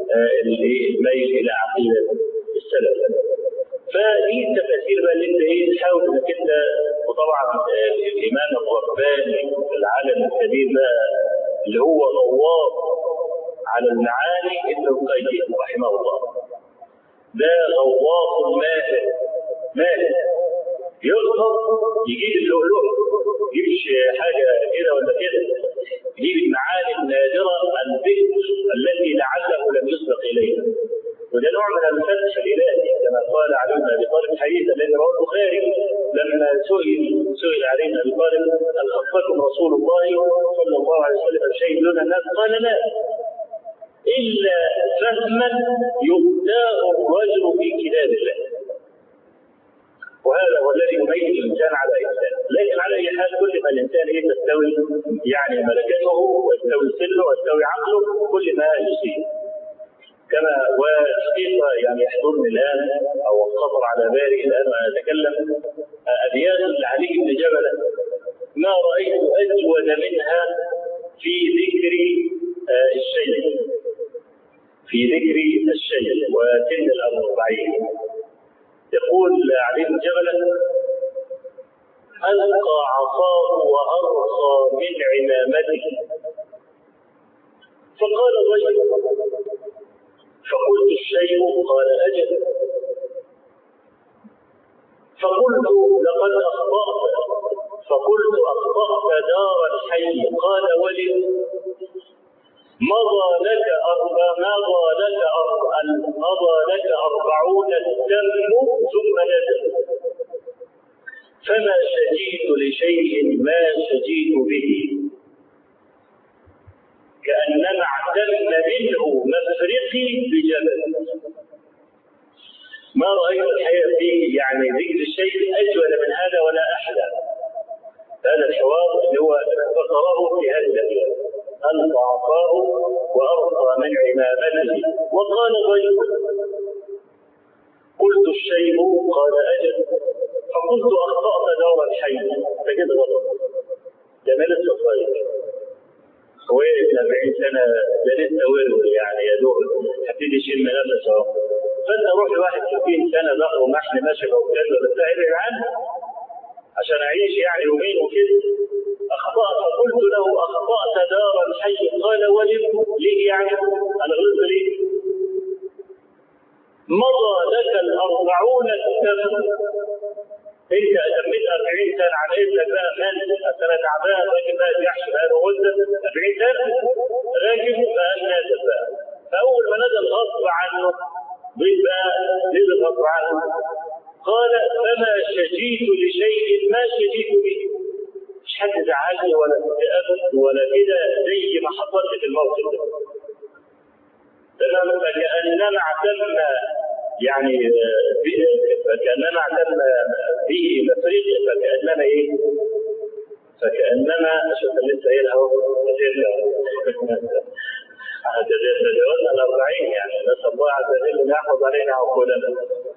[SPEAKER 4] الميل الى عقيده السلف فدي التفاسير بقى اللي انت ايه تحاول انك انت وطبعا الامام الرباني العالم الكبير بقى اللي هو غواص على المعاني ابن القيم رحمه الله ده غواص ماهر ماهر يغطس يجيب اللؤلؤ يجيبش حاجه كده ولا كده يجيب المعاني النادره البئر التي لعله لم يسبق اليها وده نوع من الفتح الالهي كما قال علي بن ابي طالب الحديث الذي رواه البخاري لما سئل سئل علي بن ابي طالب هل خصكم رسول الله صلى الله عليه وسلم شيء دون الناس قال لا الا فهما يؤتاه الرجل في كتاب الله وهذا هو الذي يميز الانسان على انسان لكن على اي حال كل ما الانسان ايه تستوي يعني ملكته ويستوي سنه ويستوي عقله كل ما يصيب كما وحقيقة يعني يحضرني الآن أو خطر على بالي الآن وأنا أتكلم أبيات لعلي بن جبل ما رأيت أجود منها في ذكر الشيء في ذكر الشيء وسن الأربعين يقول علي بن جبل ألقى عصاه وأرخى من عمامته فقال الرجل فقلت الشيء قال أجل فقلت لقد أخطأت فقلت أخطأت دار الحي قال ولد مضى لك أربع مضى لك أربع مضى لك أربعون الدم ثم نزل فما شجيت لشيء ما شجيت به كأنما اعتم منه مفرقي بجبل ما رأيت الحقيقة فيه يعني ذكر الشيء أجود من هذا ولا أحلى هذا الحوار اللي هو فقره في هذه الأبيات ألقى عصاه وأرقى من عمامته وقال الرجل قلت الشيء قال أجل فقلت أخطأت دور الحي فكده غلط ده ملك صغير هو ابن 40 سنه ده لسه ورور يعني يا دوب هبتدي يشم نفسه فانت روح لواحد 60 سنه ظهره محن ماشي او كذا بس ابعد عنه عشان اعيش يعني يومين وكده اخطات فقلت له اخطات دار الحي قال ولم ليه يعني انا غلطت ليه؟ مضى لك الأربعون سنة انت اتميت 40 سنه على ابنك بقى مال انا تعبان راجل بقى يحشي بقى له مده 40 سنه راجل فقال نازل بقى فاول ما نزل غصب عنه ضيف بقى نزل غصب عنه قال فما شجيت لشيء ما شجيت به مش حد زعلني ولا اكتئبت ولا كده زي ما حصلت في الموقف ده تمام فكانما اعتم يعني فكانما اعتم به مفرق فكانما ايه؟ فكانما شوف لسه قايلها اهو تجاوزنا الأربعين يعني نسأل الله عز وجل أن يحفظ علينا عقولنا.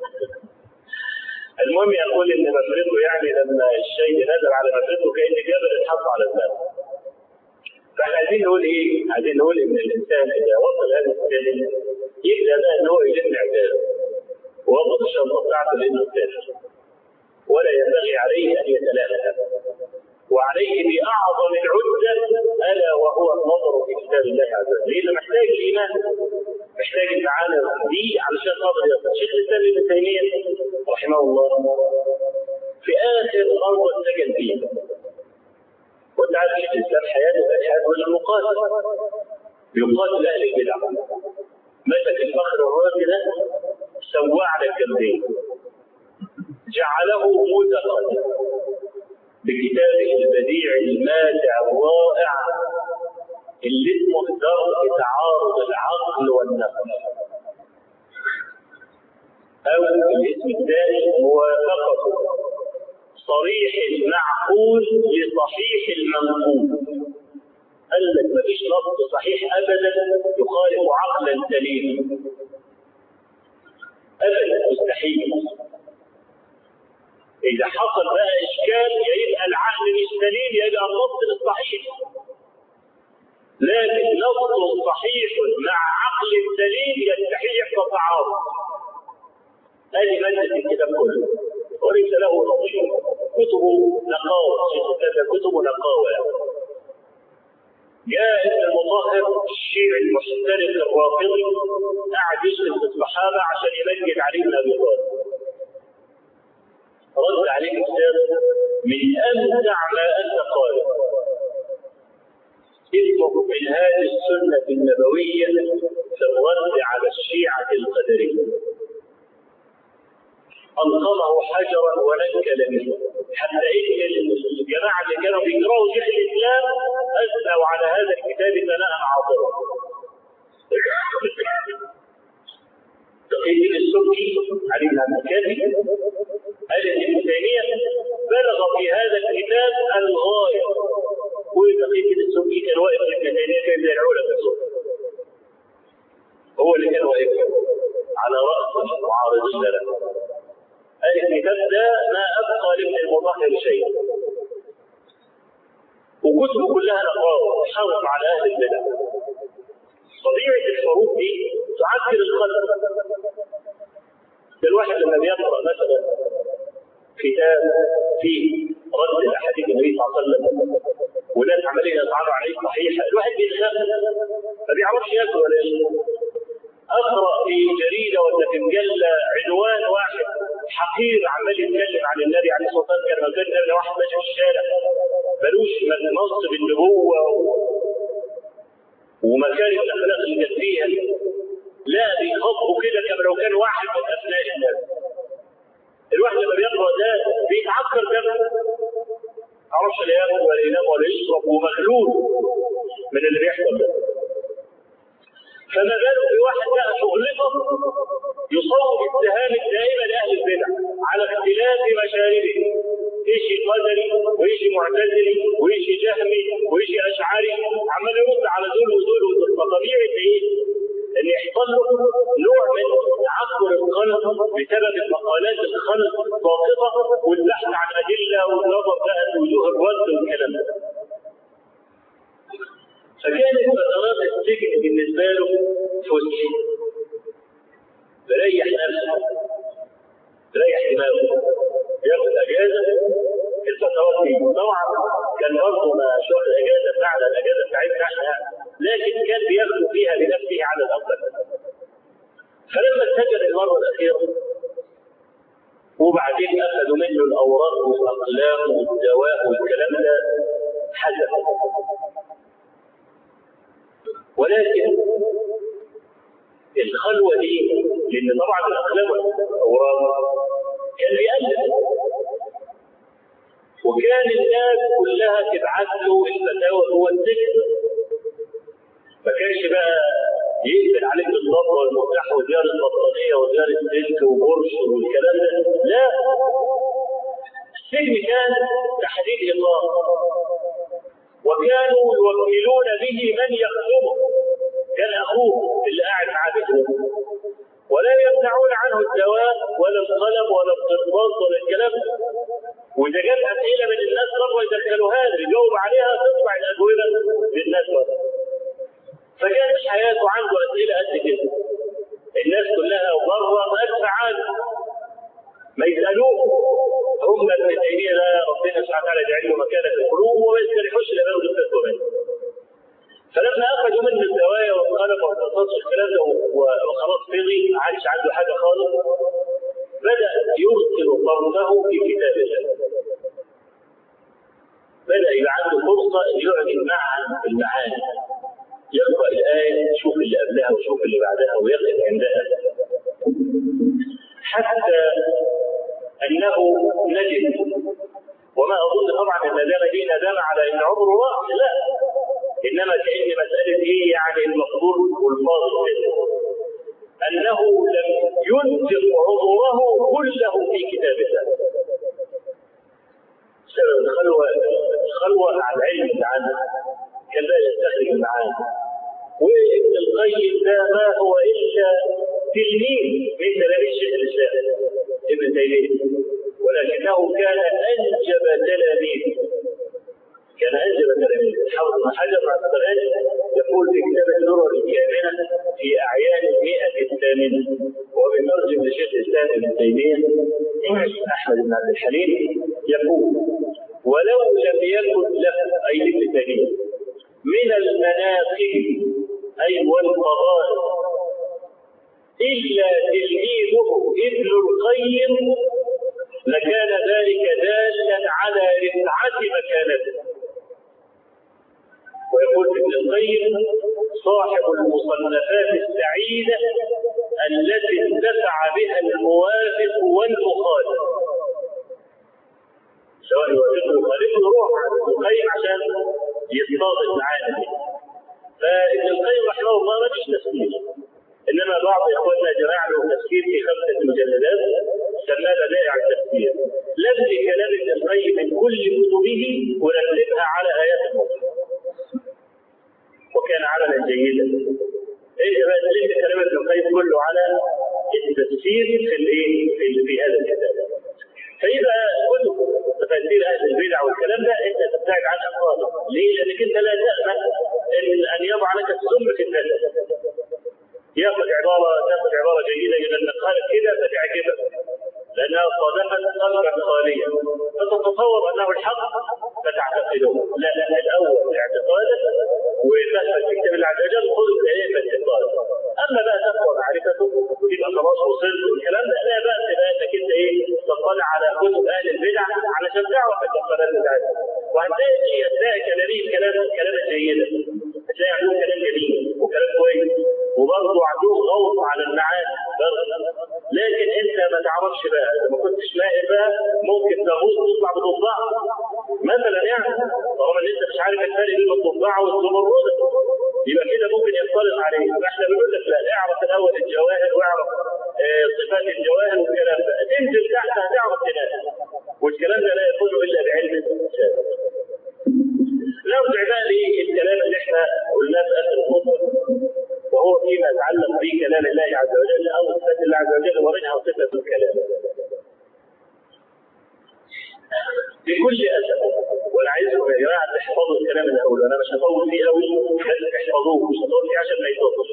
[SPEAKER 4] المهم يقول ان مفرده يعني لما الشيء نزل على مفرده كان جبل اتحط على دماغه. فاحنا عايزين نقول ايه؟ عايزين نقول ان الانسان اذا وصل هذا السن يبدا بقى ان هو يلم اعداده ويربط الشنطه بتاعته لانه يسافر. ولا ينبغي عليه ان يتلاها وعليه باعظم العده الا وهو النظر في كتاب الله عز وجل لانه محتاج الايمان محتاج المعاني دي علشان خاطر يصل شيخ الاسلام ابن تيميه رحمه الله في اخر ارض سكن فيها وانت عارف شيخ الاسلام حياته كانت حياه رجل مقاتل يقاتل اهل البدع مسك الفخر الراجل ده سواه على الجنبين جعله مزقا بكتابه البديع الماتع الرائع اللي اسمه درء تعارض العقل والنقل او الاسم الثاني موافقه صريح المعقول لصحيح المنقول قال لك مفيش نص صحيح ابدا يخالف عقلا سليما ابدا مستحيل إذا حصل بقى إشكال يا يبقى العقل مش سليم يا يبقى النص مش صحيح. لكن نص صحيح مع عقل سليم يستحيل يحصل تعارض. هذه مادة الكتاب كله وليس له نظير. كتب نقاوة كتب نقاوة
[SPEAKER 3] جاء ابن المطهر الشيعي المحترف الرافضي قعد يشتم في الصحابه عشان يمجد علي بن ابي طالب رد عليه كتاب من امتع ما انت قائل اسمه منهاج السنه النبويه في الرد على الشيعه القدريه ألقمه حجرا ونكل منه حتى إن الجماعة اللي كانوا بيقرأوا شيخ الإسلام أثنوا على هذا الكتاب ثناء عاطرا. تقي الدين السبكي علي بن عبد الكافي قال إن ابن تيمية بلغ في هذا الكتاب الغاية. وتقي الدين السبكي كان واقف ابن تيمية كان زي العلا في الصوت. هو اللي كان واقف على رأس المعارضين له. قال الكتاب ده ما ابقى لابن المطهر شيء وكتبه كلها نقاط حرب على اهل البدع طبيعه الحروب دي تعكر القلب الواحد لما بيقرا مثلا كتاب فيه رد الاحاديث النبي صلى الله عليه وسلم وناس عمالين يطعنوا عليه صحيحه الواحد بيخاف ما بيعرفش ياكل ولا يشرب اقرا في جريده ولا في مجله عنوان واحد حقير عمال يتكلم عن النبي عليه الصلاه والسلام كان مكان النبي واحد ماشي في الشارع ملوش منصب النبوه ومكارم الاخلاق اللي كان فيها لا بيخاطبوا كده كما لو كان واحد من ابناء الناس الواحد لما بيقرا ده بيتعكر دمه ما يعرفش لا ياكل ولا ينام ولا يشرب ومخلول من اللي بيحصل ده فما بالك بواحد بقى شغلته يصوب اتهام الدائمه لاهل البدع على اختلاف مشاربه ايشي قدري وايشي معتزلي وايشي جهمي وايشي اشعري عمال يرد على دول ودول ودول فطبيعي ايه؟ ان يحصل له نوع من تعثر القلب بسبب المقالات الخلق الساقطه والبحث عن ادله والنظر بقى في وجوه الرد والكلام ده. فكانت فترات السجن بالنسبه له فسح بريح نفسه بريح دماغه ياخد اجازه الفترات دي طبعا كان برضه ما شغل الاجازه بتاعنا الاجازه بتاعتنا احنا لكن كان بياخد فيها بنفسه على الاقل فلما اتجه المره الاخيره وبعدين اخذوا منه الاوراق والاقلام والدواء والكلام ده حدث ولكن الخلوه دي لان طبعا الاقلام والاوراق كان بيألف وكان الناس كلها تبعت له الفتاوى جوه السجن ما كانش بقى يقفل عليك الضبط والمفتاح وزيارة البطانية وزيارة سلك وبرش والكلام ده لا السجن كان تحديد إقامة وكانوا يوكلون به من يخدمه كان أخوه اللي قاعد معاه بيته ولا يمنعون عنه الدواء ولا القلم ولا القرطاس ولا الكلام واذا جت اسئله من الناس بره يدخلوها له يجاوب عليها تطلع الاجوبه للناس بره فكانت حياته عنده اسئله قد كده الناس كلها بره مدفع عنه ما يسالوه هم ابن تيميه ده ربنا سبحانه وتعالى يجعل له مكانه في القلوب وما يستريحوش الا بياخدوا الفتوى منه فلما اخذوا منه الزوايا والقلم والقصص والكلام ده وخلاص فضي ما عادش عنده حاجه خالص بدا يرسل قومه في كتاب الله بدا يبقى عنده فرصه ان يعجن معها المعاني يقرا الايه يشوف اللي قبلها ويشوف اللي بعدها ويقف عندها حتى انه نجد وما اظن طبعا الندامه دي ندامه على ان عمره راح لا انما كان مساله ايه يعني المفضول والفاضل كده انه لم ينفق عمره كله في كتاب الله بسبب الخلوه الخلوه عن علم عنه كان لا يستخرج المعاني وابن القيم ده ما هو الا تلميذ من تلاميذ شيخ الاسلام ابن تيميه ولكنه كان انجب تلاميذ كان انجب تلاميذ حافظ بن حجر العسقلاني يقول في كتاب الدرر الكامنه في اعيان المئه الثامنه وبترجم لشيخ الاسلام ابن تيميه احمد بن عبد الحليم يقول ولو لم يكن له اي ابن تيميه
[SPEAKER 4] من المناقب أي والفضائل إلا تلميذه ابن القيم لكان ذلك دالا على رفعة مكانته ويقول ابن القيم صاحب المصنفات السعيدة التي انتفع بها الموافق والمخالف سواء يوافقه ويخالفه يروح عند ابن القيم عشان يتصادق معانا فابن القيم رحمه الله ما فيش تفسير انما بعض اخواننا جمع له تفسير في خمسه مجلدات سماه بدائع التفسير لم كلام ابن القيم من كل كتبه ورتبها على ايات الموت وكان عملا جيدا ايه بقى دليل كلام ابن القيم كله على التفسير في الايه في, في هذا الكتاب فاذا كتب تفسير اهل البدع والكلام ده انت تبتعد عنها خالص ليه؟ لانك انت لا تامن ان ان يضع لك السم في الناس ياخذ عباره تاخذ عباره جيده ينقلها لك كده فتعجبك لانها صادفت قلبا خاليا فتتصور انه الحق فتعتقده لا لا الاول اعتقادك وتفهم تكتب الله عز وجل خذ اليه بالاعتقاد اما بقى تقوى معرفته يبقى خلاص وصلت والكلام ده لا بأس بقى انك انت ايه تطلع على كتب اهل البدع علشان تعرف التقالات بتاعتهم وهتلاقي هتلاقي كلامين كلام كلاما جيدا هتلاقي عندهم كلام جميل وكلام كويس وبرضه عندهم غوص على المعاني لكن انت ما تعرفش بقى اذا ما كنتش لاقي بقى ممكن تغوص تطلع بضفدعه مثلا يعني طالما ان انت مش عارف الفرق بين الضفدعه والزمرده يبقى كده ممكن يختلط عليه فاحنا بنقول لك لا اعرف الاول الجواهر واعرف اه صفات الجواهر والكلام ده تنزل تحت هتعرف تنام والكلام ده لا يكون الا بعلم الانسان نرجع بقى للكلام اللي احنا قلناه في اخر الخطبه وهو فيما يتعلق بكلام الله عز وجل او صفات الله عز وجل ومنها صفه الكلام. بكل اسف وانا عايزكم يا جماعه تحفظوا الكلام اللي هقوله انا مش هطول فيه قوي بس احفظوه مش هطول فيه عشان ما يتوقفش.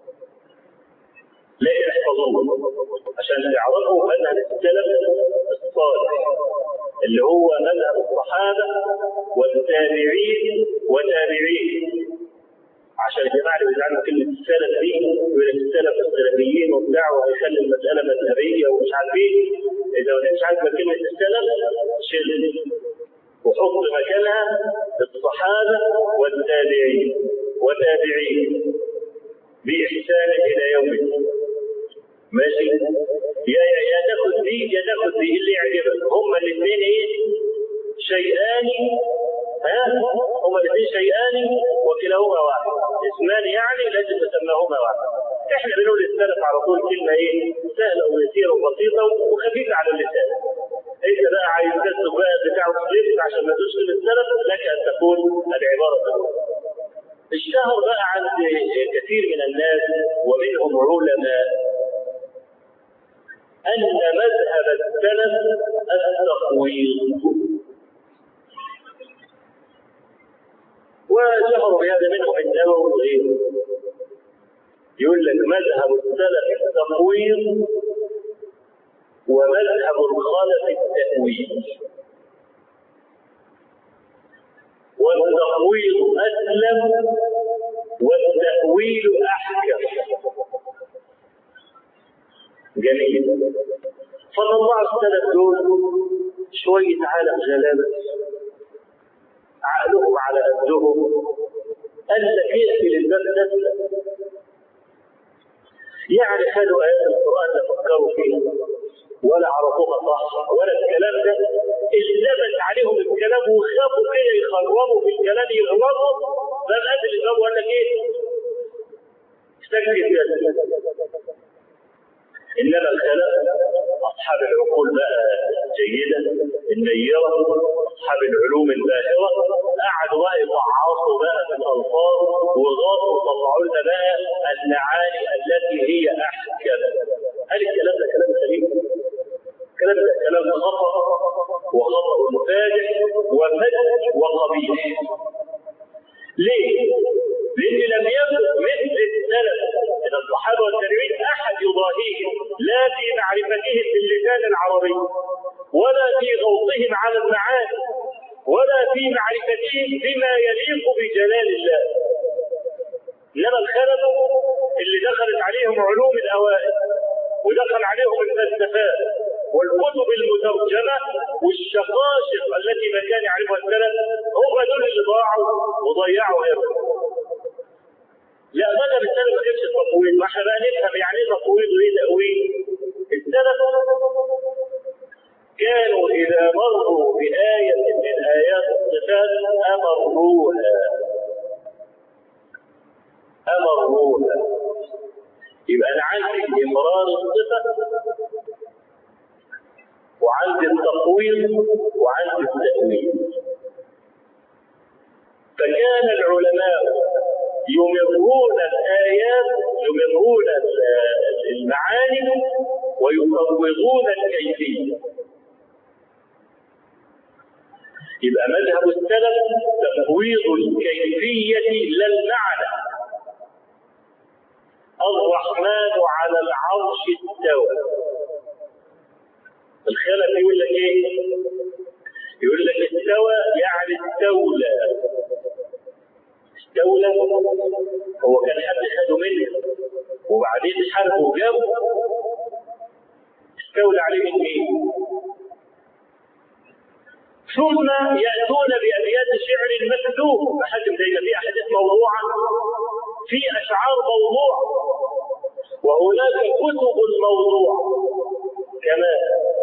[SPEAKER 4] لكن احفظوه عشان تعرفوا مذهب السلف الصالح اللي هو مذهب الصحابه والتابعين وتابعين عشان الجماعه اللي بيزعلوا كلمه السلف دي يقول لك السلف السلفيين وبتاع وهيخلي المساله مذهبيه ومش عارف ايه اذا ما كانش عاجبك كلمه السلف شيل وحط مكانها الصحابه والتابعين وتابعين باحسان الى يوم الدين ماشي يا يا يا تاخد دي يا تاخد دي اللي يعجبك هما الاثنين ايه شيئان ها هما الاثنين شيئان وكلاهما واحد اسمان يعني لازم نسماهما واحد احنا بنقول السلف على طول كلمه ايه سهله ويسيره وبسيطه وخفيفه على اللسان انت بقى عايز تكتب بقى بتاع سليفت عشان ما تشغل السلف لك ان تكون العباره الاولى اشتهر بقى عند كثير من الناس ومنهم علماء ان مذهب السلف التقويض وشهر بهذا منهم النووي وغيره يقول لك مذهب السلف التقويض ومذهب الخلف التأويل والتقويض أسلم والتأويل أحكم جميل فطلع السلف دول شوية عالم غلابة عقلهم على قدهم قال لك يقفل الباب نفسه يعني خدوا آيات القرآن لا فكروا فيها ولا عرفوها صح ولا الكلام ده التبس عليهم الكلام وخافوا كده يخربوا في الكلام يغلطوا بل قبل الباب وقال لك ايه؟ سكت كده انما الخلق اصحاب العقول بقى جيده النيره اصحاب العلوم الباهره قعدوا بقى يفعصوا بقى في الالفاظ وغاصوا وطلعوا لنا بقى المعاني التي هي احكم هل الكلام ده كلام سليم؟ الكلام ده كلام خطا وخطا فادح وفج وقبيح ليه؟ لان لم يكن مثل السلف من الصحابه والتابعين احد يضاهيهم لا في معرفتهم باللسان العربي ولا في غوصهم على المعاني
[SPEAKER 3] ولا في معرفتهم بما يليق بجلال الله انما الخلل اللي دخلت عليهم علوم الاوائل ودخل عليهم الفلسفات والكتب المترجمه والشقاشق التي ما كان يعرفها السلف هم دول اللي ضاعوا وضيعوا هذا لا مذهب السلف ما كانش تفويض ما احنا بقى نفهم يعني ايه تفويض وايه تاويل السلف كانوا اذا مروا بايه من ايات الصفات امروها امروها يبقى انا عندي امرار الصفه وعندي التقويم وعندي التاويل فكان العلماء يمرون الآيات يمرون المعاني ويفوضون الكيفية يبقى مذهب السلف تفويض الكيفية لا المعنى الرحمن على العرش استوى الخلف يقول لك ايه يقول لك استوى يعني استولى استولى هو كان حد خده منه وبعدين حاربه وجابه استولى عليه من ايه ثم يأتون بأبيات شعر مكذوب أحد زي في أحاديث موضوعة في أشعار موضوع وهناك كتب موضوع كمان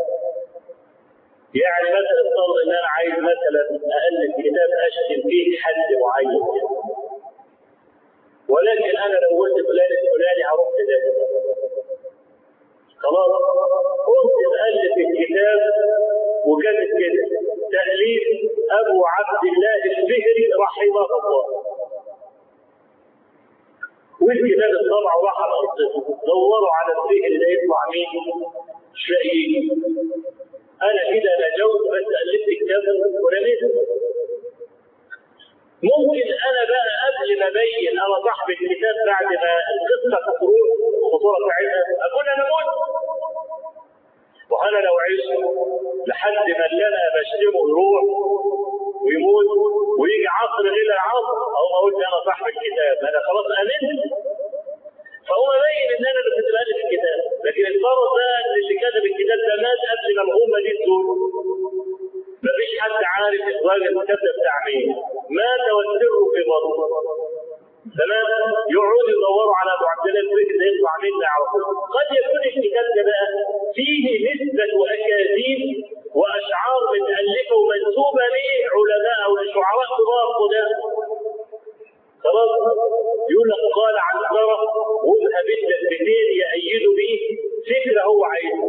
[SPEAKER 3] يعني مثلا افترض ان انا عايز مثلا الف كتاب اشتم فيه حد معين ولكن انا لو قلت فلان الفلاني هروح كده خلاص قلت الف الكتاب وكانت كده تاليف ابو عبد الله الفهري رحمه الله والكتاب الطبع راح الارض دوروا على الفهر ده يطلع مين مش لاقيين انا كده نجوت بس الفت كتاب ورميت ممكن انا بقى قبل ما ابين انا صاحب الكتاب بعد ما القصه تخرج الخطوره بتاعتها اكون انا مت وانا لو عشت لحد ما اللي انا بشتمه يروح ويموت ويجي عصر غير العصر او ما قلت انا صاحب الكتاب انا خلاص امنت فهو باين ان انا اللي كنت بالف الكتاب لكن الفرض ده ان اللي كتب الكتاب ده مات قبل ما الامه دي تزول مفيش حد عارف الراجل الكتاب ده بتاع مين مات والسر في بطن تمام يقعدوا يدوروا على ابو عبد الله الفكر ده يطلع مين ما يعرفوش قد يكون الكتاب ده بقى فيه نسبه اكاذيب واشعار متالفه ومنسوبه لعلماء او لشعراء كبار قدام خلاص يقول لك قال عنترة وابها بدة بتين يأيدوا به فكرة هو عايزها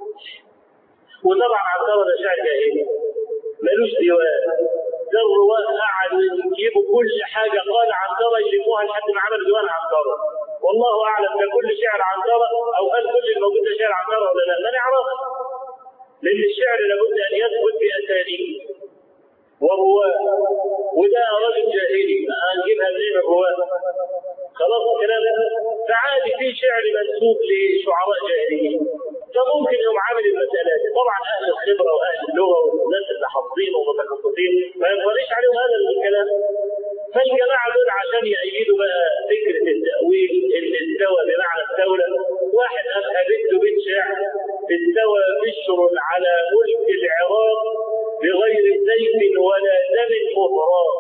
[SPEAKER 3] وطبعا عنترة ده شاعر ايه ملوش ديوان ده الرواه قعدوا يجيبوا كل حاجة قال عنترة يلموها لحد ما عمل ديوان عنترة والله اعلم ده كل شعر عنترة او هل كل الموجود ده شعر عنترة ولا لا ما نعرفش لان الشعر لابد ان يثبت باسانيد ورواه وده راجل جاهلي هنجيبها منين الرواه خلاص الكلام فعادي في شعر منسوب لشعراء جاهليين فممكن يوم عامل المسألة دي طبعا أهل الخبرة وأهل اللغة والناس اللي حافظين ومتخصصين ما ينطليش عليهم هذا الكلام فالجماعة دول عشان يأيدوا بقى فكرة التأويل اللي استوى بمعنى الدولة واحد قال قابلت بيت شعر استوى بشر على ملك العراق بغير سيف ولا دم مهراق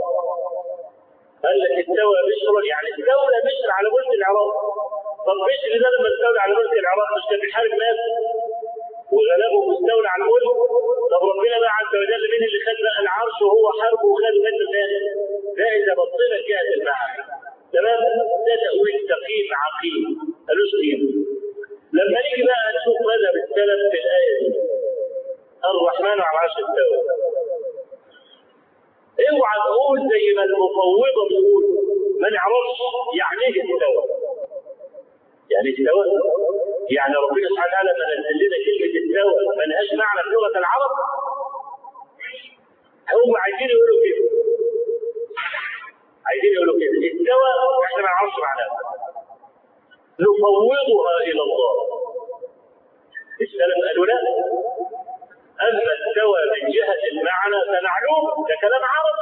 [SPEAKER 3] قال لك استوى بشر يعني استولى بشر على ملك العراق طب بشر ده لما استولى على ملك العراق مش كان بيحارب ناس وغلبه مستولى على الملك طب ربنا بقى عز وجل مين اللي خد بقى العرش وهو حاربه وخد منه الناس ده اذا بصينا جهه المعنى تمام ده تاويل سقيم عقيم ملوش قيمه لما نيجي بقى نشوف مذهب السلف في الايه دي الرحمن على العرش استوى اوعى تقول زي ما المفوضه بتقول ما نعرفش يعني ايه استوى يعني استوى يعني ربنا سبحانه وتعالى ما نزل لنا كلمه استوى ما لهاش معنى في لغه العرب هم عايزين يقولوا كده عايزين يقولوا كده استوى احنا ما نعرفش معناها نفوضها الى الله السلف قالوا لا
[SPEAKER 4] أما استوى من جهة المعنى فمعلوم ده كلام عرب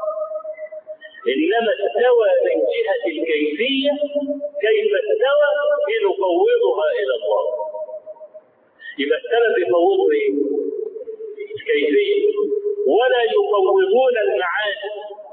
[SPEAKER 4] إنما استوى من جهة الكيفية كيف استوى لنفوضها إلى الله يبقى السلف يفوضوا إيه؟ الكيفية ولا يفوضون المعاني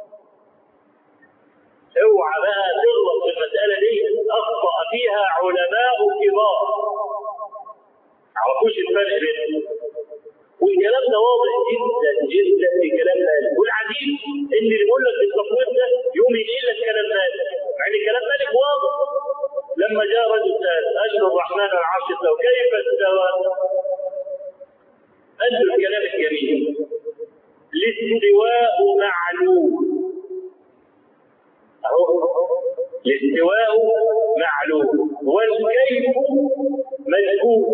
[SPEAKER 4] اوعى بقى تغلط في المسألة دي أخطأ فيها علماء كبار عرفوش الفرق بينهم والكلام ده واضح جدا جدا في كلام مالك والعجيب ان اللي بيقول لك التصوير ده يوم ينقل لك كلام مالك مع ان كلام مالك واضح لما جاء رجل سال اشهر الرحمن العرش استوى كيف استوى؟ انزل الكلام الجميل الاستواء معلوم اهو الاستواء معلوم والكيف مجهول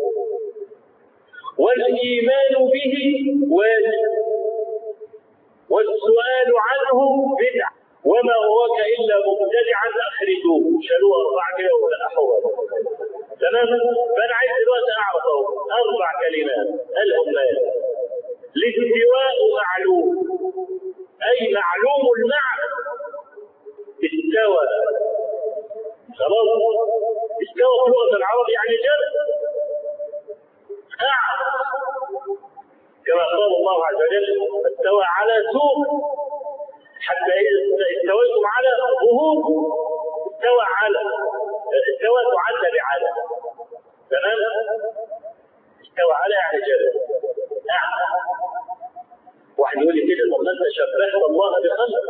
[SPEAKER 4] والإيمان به واجب والسؤال عنه بدعة وما هوك إلا مبتدعا أخرجوه شالوه أربع كده ولا أحوال تمام فأنا عايز دلوقتي أعرف أهو أربع كلمات قالهم مالك الاستواء معلوم أي معلوم المعنى استوى خلاص استوى في لغة العرب يعني جلس كما قال الله عز وجل استوى على سوق حتى إذا استويتم على ظهور استوى على استوى تعدى بعلى تمام استوى على يعني جل أعلى واحد يقول لي كده طب ما انت شبهت الله بخلق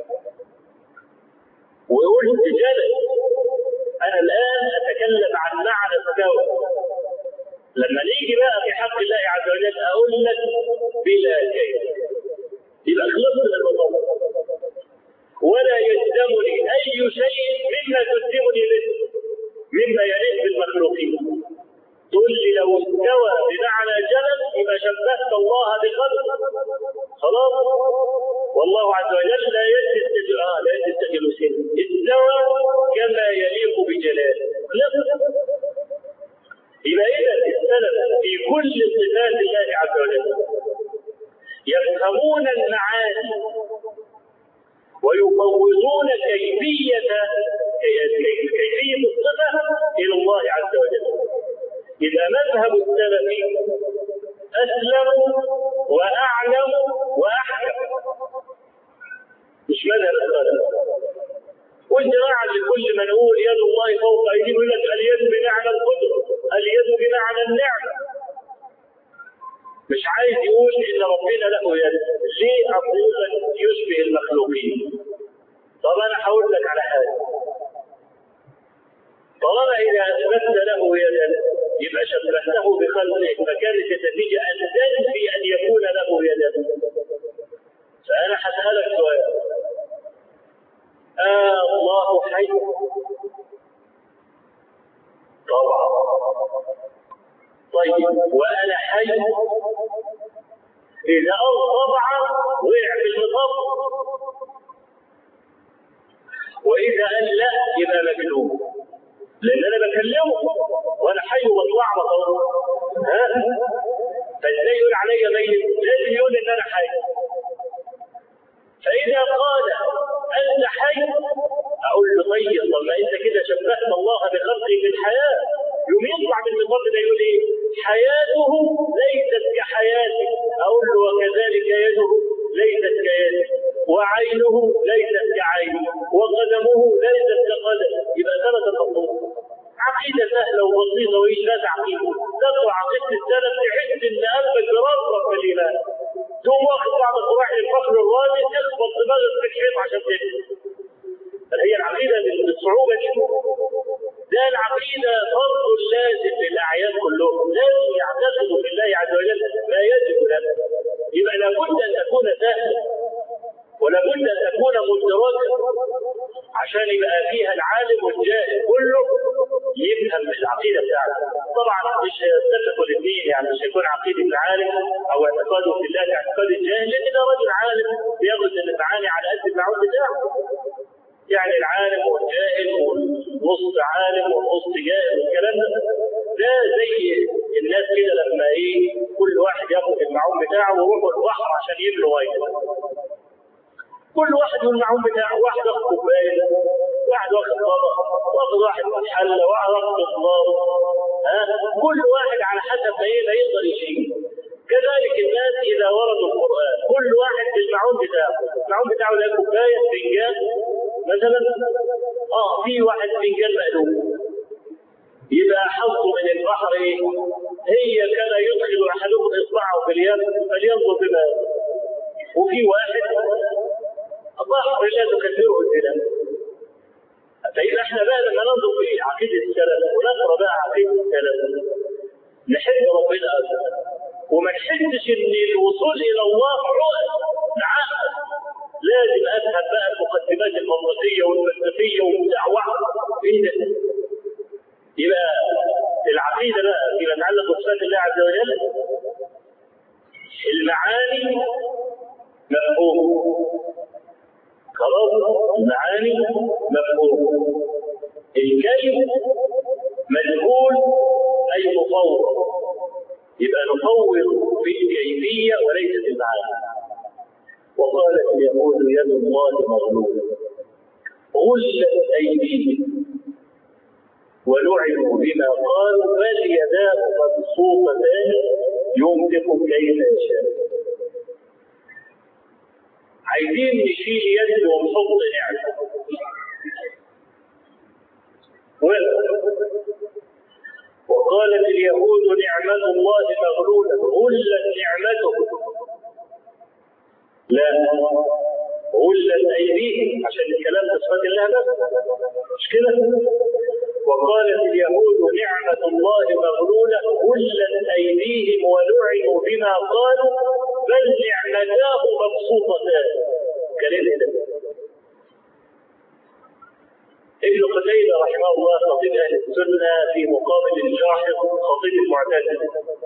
[SPEAKER 4] وقلت جلد انا الان اتكلم عن معنى استوى لما نيجي بقى في حق الله عز وجل اقول لك بلا كيف يبقى خلصت من الموضوع ولا يلزمني اي شيء مما تلزمني به مما يليق بالمخلوقين تقول لي لو استوى بمعنى جلل يبقى شبهت الله بخلق خلاص والله عز وجل لا يدي السجل اه لا يدي السجل استوى كما يليق بجلاله يبقى إذا السلف في كل صفات الله عز وجل يفهمون المعاني ويفوضون كيفية كيفية الصفة إلى الله عز وجل إذا مذهب السلف أسلم وأعلم وأحكم مش مذهب السلف والجماعة لكل من يقول يد الله فوق أيديهم يقول لك اليد بمعنى القدرة اليد بمعنى النعمة مش عايز يقول ان ربنا له يد ليه اصلا يشبه المخلوقين طب انا هقول لك على حاجه طالما اذا اثبتت له يدا يبقى شبهته بخلقه فكانت النتيجه ان تنفي ان يكون له يدا فانا هسالك سؤال آه الله حي طبعا طيب وانا حي اذا قال طبعا وقع في المطب واذا قال لا يبقى مجنون لان انا بكلمه وانا حي وبطلع خلاص ها فازاي يقول عليا ميت لازم يقول ان انا حي فاذا قال انت حي اقول له طيب طب ما انت كده شبهت الله بخلقه بالحياه يوم يطلع من المطب ده يقول ايه؟ حياته ليست كحياتي اقول له وكذلك يده ليست كيدي وعينه ليست كعيني وقدمه ليست كقدم يبقى ثبت المطلوب عقيده سهله وبسيطه وايش لا تعقيده تقوى عقيده السلف تحس ان قلبك بربرب في الايمان ثم واخد بعض الصباح الفخر الرازي تخبط دماغك في الحيط عشان تهدي هي العقيده بالصعوبه دي ده العقيده فرض لازم للاعيان كلهم لازم يعتقدوا في الله عز وجل ما يجب له يبقى لابد ان تكون سهله ولابد ان تكون مدركه عشان يبقى فيها العالم والجاهل كله يفهم العقيده بتاعته طبعا مش هيتفقوا الاثنين يعني مش هيكون عقيده العالم او اعتقاده في الله كاعتقاد الجاهل لان ده راجل عالم بياخد المعاني على قد المعون بتاعه يعني العالم والجاهل والنص عالم والنص جاهل والكلام ده ده زي الناس كده لما ايه كل واحد
[SPEAKER 3] ياخد المعون بتاعه ويروحوا البحر عشان يملوا ميه كل واحد والمعون بتاعه واحد واخد كوبايه واحد واخد طبق واخد واحد حله واحد واخد اطلاق ها كل واحد على حسب ما ايه ما يقدر يشيل كذلك الناس اذا وردوا القران كل واحد بالمعون بتاعه المعون بتاعه ده كوبايه فنجان مثلا اه في واحد فنجان مقلوب يبقى حظه من البحر ايه؟ هي كان يدخل احدهم اصبعه في اليم فلينظر بما وفي واحد بحر لا تكثره الزنا فإذا احنا بقى لما ننظر في عقيدة السلف ونقرا بقى عقيدة السلف نحب ربنا أكثر وما نحسش ان الوصول الى الله رؤى معقد لازم افهم بقى المقدمات المنطقيه والفلسفيه والدعوه ايه ده؟ يبقى العقيده بقى فيما يتعلق بصفات الله عز وجل المعاني مفهوم خلاص المعاني مفهوم الكلم مجهول اي مفوض يبقى نفوض في الكيفيه وليس في المعاني وقالت اليهود يد الله مغلوله غلت ايديهم ولعنوا بما قالوا بل يداه مبسوطتان ينفق كيف يشاء عايزين نشيل يد ونحط نعمه وقالت اليهود نعمة الله مغلولة غلت نعمته لا غلت أيديهم عشان الكلام ده صفات الله بس مش كده وقالت اليهود نعمة الله مغلولة غلت أيديهم ولعنوا بما قالوا بل نعمتاه مبسوطتان كلام ده ابن قتيبة رحمه الله خطيب أهل السنة في مقابل الجاحظ خطيب المعتزلة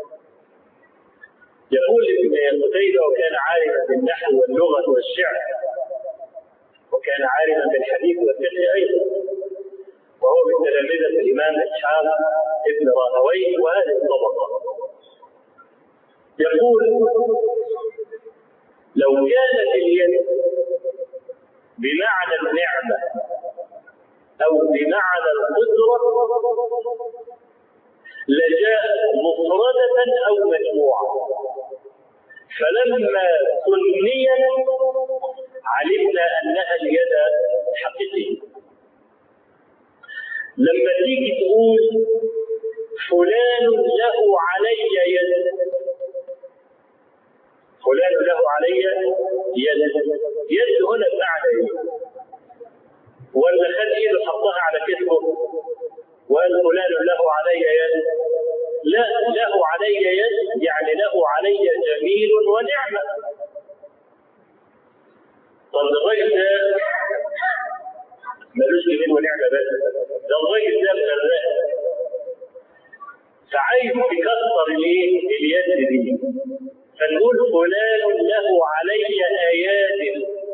[SPEAKER 3] يقول ابن قتيبة وكان عالما بالنحو واللغة والشعر وكان عالما بالحديث والفقه أيضا وهو من تلامذة الإمام إسحاق ابن راهويه وهذه الطبقة يقول لو كانت اليد بمعنى النعمة أو بمعنى القدرة لجاءت مفردة أو مجموعة فلما سنيت علمنا أنها اليد الحقيقية لما تيجي تقول فلان له علي يد فلان له علي يد يد هنا بمعنى ايه؟ ولا خد ايده حطها على كتفه وقال فلان له علي يد لا له علي يد يعني له علي جميل ونعمه طب الراجل ده ملوش جميل ونعمه بس ده الراجل ده غرقان فعايز تكسر الايه؟ اليد دي فنقول فلان له علي ايات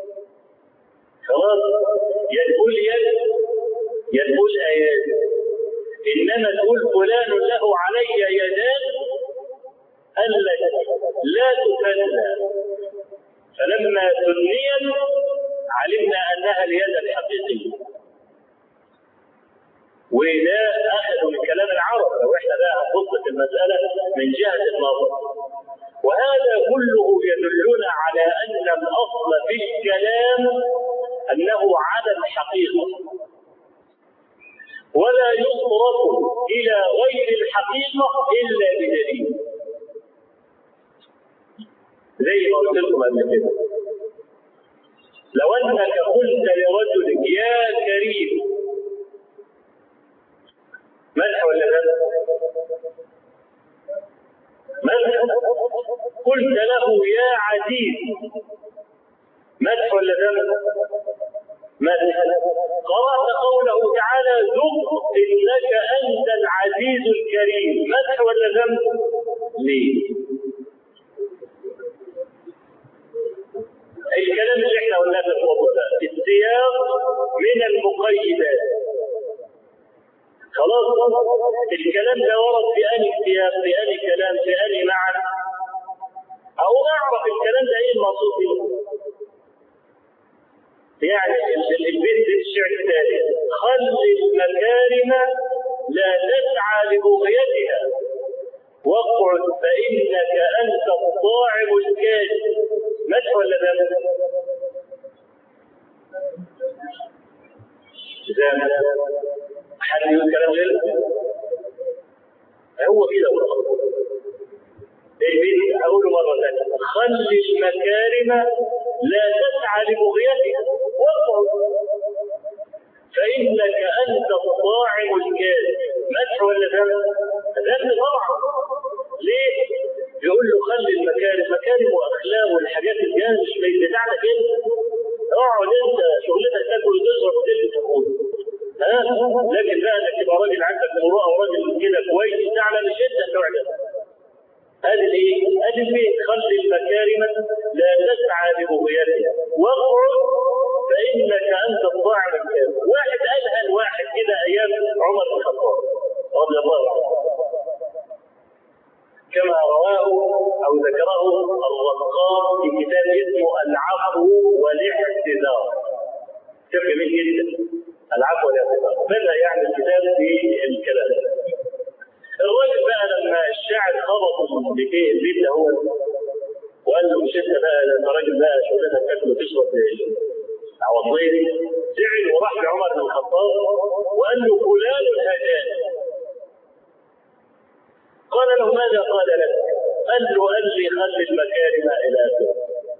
[SPEAKER 3] خلاص يقول يد يقول ايات انما تقول فلان له علي يدان قال لك لا تثنى فلما ثنيت علمنا انها اليد الحقيقيه وده اخذوا من كلام العرب لو احنا بقى هنبص في المساله من جهه النظر وهذا كله يدلنا على ان الاصل في الكلام انه على الحقيقه ولا يصرف الى غير الحقيقه الا بدليل زي ما قلت لكم قبل كده لو انك قلت لرجل يا كريم مدح ولا لا؟ مدح قلت له يا عزيز مدح ولا ذم؟ مدح قرأت قوله تعالى ذق إنك أنت العزيز الكريم مدح ولا ذم؟ ليه؟ الكلام اللي احنا قلناه في الفضل ده السياق من المقيدات خلاص الكلام ده ورد في أي سياق في أي كلام في أي معنى
[SPEAKER 4] صوتي يعني البيت الشعر التالي خل المكارم لا تسعى لبغيتها واقعد فإنك أنت الطاعم الكاذب مدح ولا ذنب؟ ذنب حد يقول كلام غير هو كده والله البيت أقوله مرة ثانية خل المكارم لا تسعى لبغيتها واقعد فإنك أنت الطاعم الكاذب مدح ولا ذنب؟ ذنب طبعا ليه؟ يقول له خلي المكارم مكارم واخلاق والحاجات الجاهز مش بتاعتك انت اقعد انت شغلتك تاكل وتشرب وتلبس تقول ها لكن بقى انك تبقى راجل عندك مروءه وراجل كده كويس تعلم مش انت النوع ده هذه الايه؟ هذه البيت خلي المكارم لا تسعى لبغيتها واقعد فانك انت الطاعم الكاذب واحد قالها لواحد كده ايام عمر بن الخطاب رضي الله عنه كما رواه او ذكره الرقاق في كتاب اسمه العفو والاعتذار كتاب جميل جدا العفو والاعتذار بدا يعني الكتاب في الكلام الراجل بقى لما الشاعر خبط بكي البيت ده هو وقال له مش انت بقى انت راجل بقى شغلتك تاكل وتشرب عوضيني زعل وراح لعمر بن الخطاب وقال له فلان هداني قال له ماذا قال لك؟ قال له قال لي خلي المكارم الى اخره.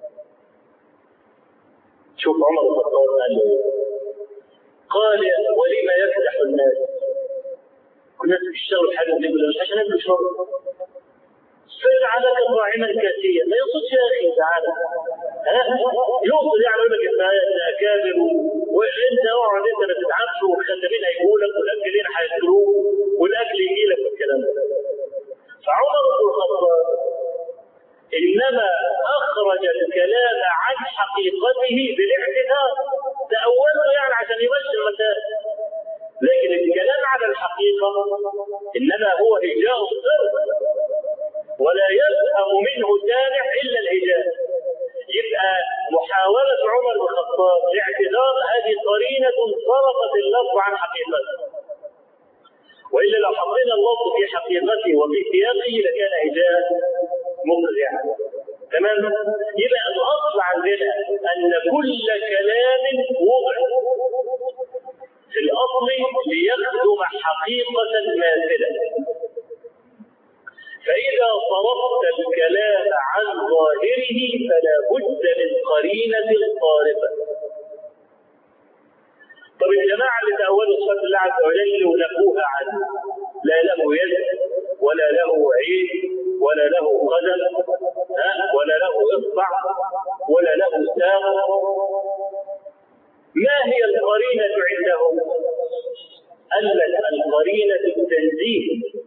[SPEAKER 4] شوف عمر بن الخطاب قال له قال ولما يفتح الناس؟ كنا بيشتغلوا في حاجه زي كده مش عشان ياكلوا شرب. صر لك طاعما كاسيا ما يقصدش يا اخي تعالى ها يقصد يعني يقول لك انت اكابر وانت اقعد انت ما تتعبش والخدامين هيجوا لك والاكل هنا هياكلوه والاكل يجي لك والكلام ده فعمر بن الخطاب انما اخرج الكلام عن حقيقته بالاعتذار تاوله يعني عشان يمشي المسائل لكن الكلام على الحقيقه انما هو هجاء السر ولا يفهم منه سامع الا الهجاء يبقى محاولة عمر بن الخطاب لاعتذار هذه قرينة صرفت اللفظ عن حقيقته والا لو حطينا اللفظ في حقيقته وفي سياقه لكان هجاء مقنعا تمام يبقى الاصل عندنا ان كل كلام وضع في الاصل ليخدم حقيقه ماثله فاذا صرفت الكلام عن ظاهره فلا بد من قرينه صارفه طب الجماعة اللي تأولوا صفات الله عز وجل ونفوها عنه لا له يد ولا له عين ولا له قدم ولا له إصبع ولا له ساق ما هي القرينة عندهم؟ قالت القرينة التنزيه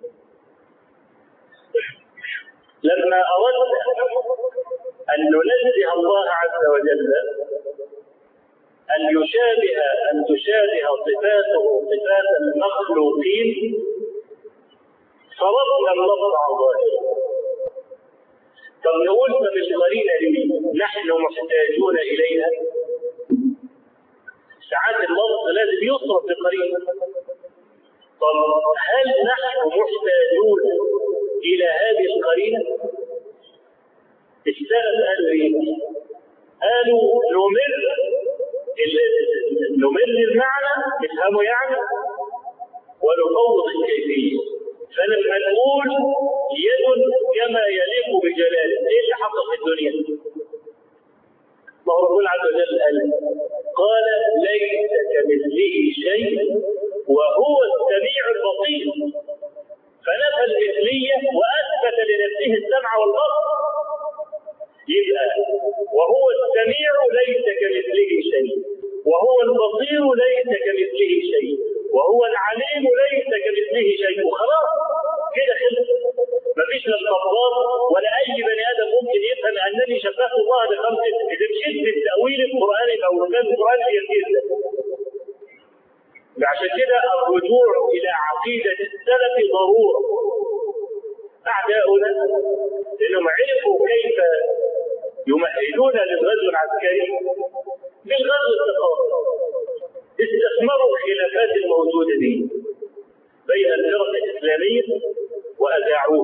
[SPEAKER 4] لما أردنا أن ننزه الله عز وجل أن يشابه أن تشابه صفاته صفات المخلوقين صرفنا اللفظ عن ظاهره. طب نقول طب القرينة دي نحن محتاجون إليها ساعات اللفظ لازم يصرف بقرينة طب هل نحن محتاجون إلى هذه القرينة؟ السلف قالوا إيه؟ قالوا نمر نمر المعنى نفهمه يعني ونفوض الكيفية فلما نقول يد كما يليق بجلاله ايه اللي حصل في الدنيا؟ ما هو ربنا عز وجل قال قال ليس كمثله شيء وهو السميع البصير فنفى المثلية وأثبت لنفسه السمع والبصر يبقى وهو السميع ليس كمثله شيء وهو البصير ليس كمثله شيء وهو العليم ليس كمثله شيء وخلاص كده خلص مفيش لا الخطاب ولا اي بني ادم ممكن يفهم انني شبهت الله بخمسه اذا مشيت بالتاويل القراني او كان القران يسير عشان كده الرجوع الى عقيده السلف ضروره اعداؤنا لانهم عرفوا كيف
[SPEAKER 3] يمهدون للغزو العسكري بالغزو الثقافي استثمروا الخلافات الموجودة دي بين الفرق الإسلامية وأذاعوه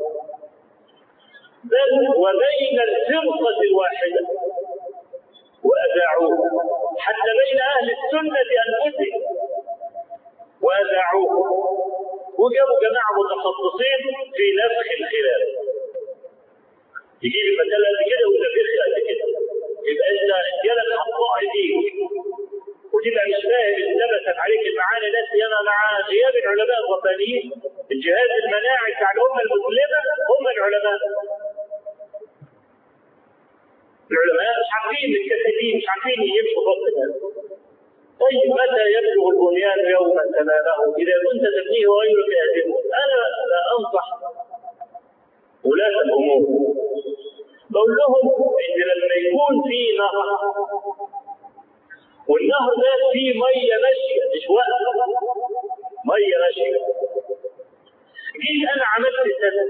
[SPEAKER 3] بل وبين الفرقة الواحدة وأذاعوه حتى بين أهل السنة أنفسهم وأذاعوه وجابوا جماعة متخصصين في نفخ الخلاف يجيب المسألة قد كده وينفخها قد كده يبقى أنت جالك حقائق ديك وتبقى مش فاهم ثبتت عليك المعاني ده سيما مع غياب العلماء الربانيين الجهاز المناعي بتاع الأمة المسلمة هم العلماء العلماء مش عارفين الكاتبين مش عارفين يمشوا خط طيب متى يبلغ البنيان يوما تمامه اذا كنت تبنيه غيرك يهدمه انا لا انصح ولاة الامور بقول لهم ان لما يكون في نهر والنهر ده فيه ميه ماشيه مش واقفه ميه ماشيه جيت انا عملت سنه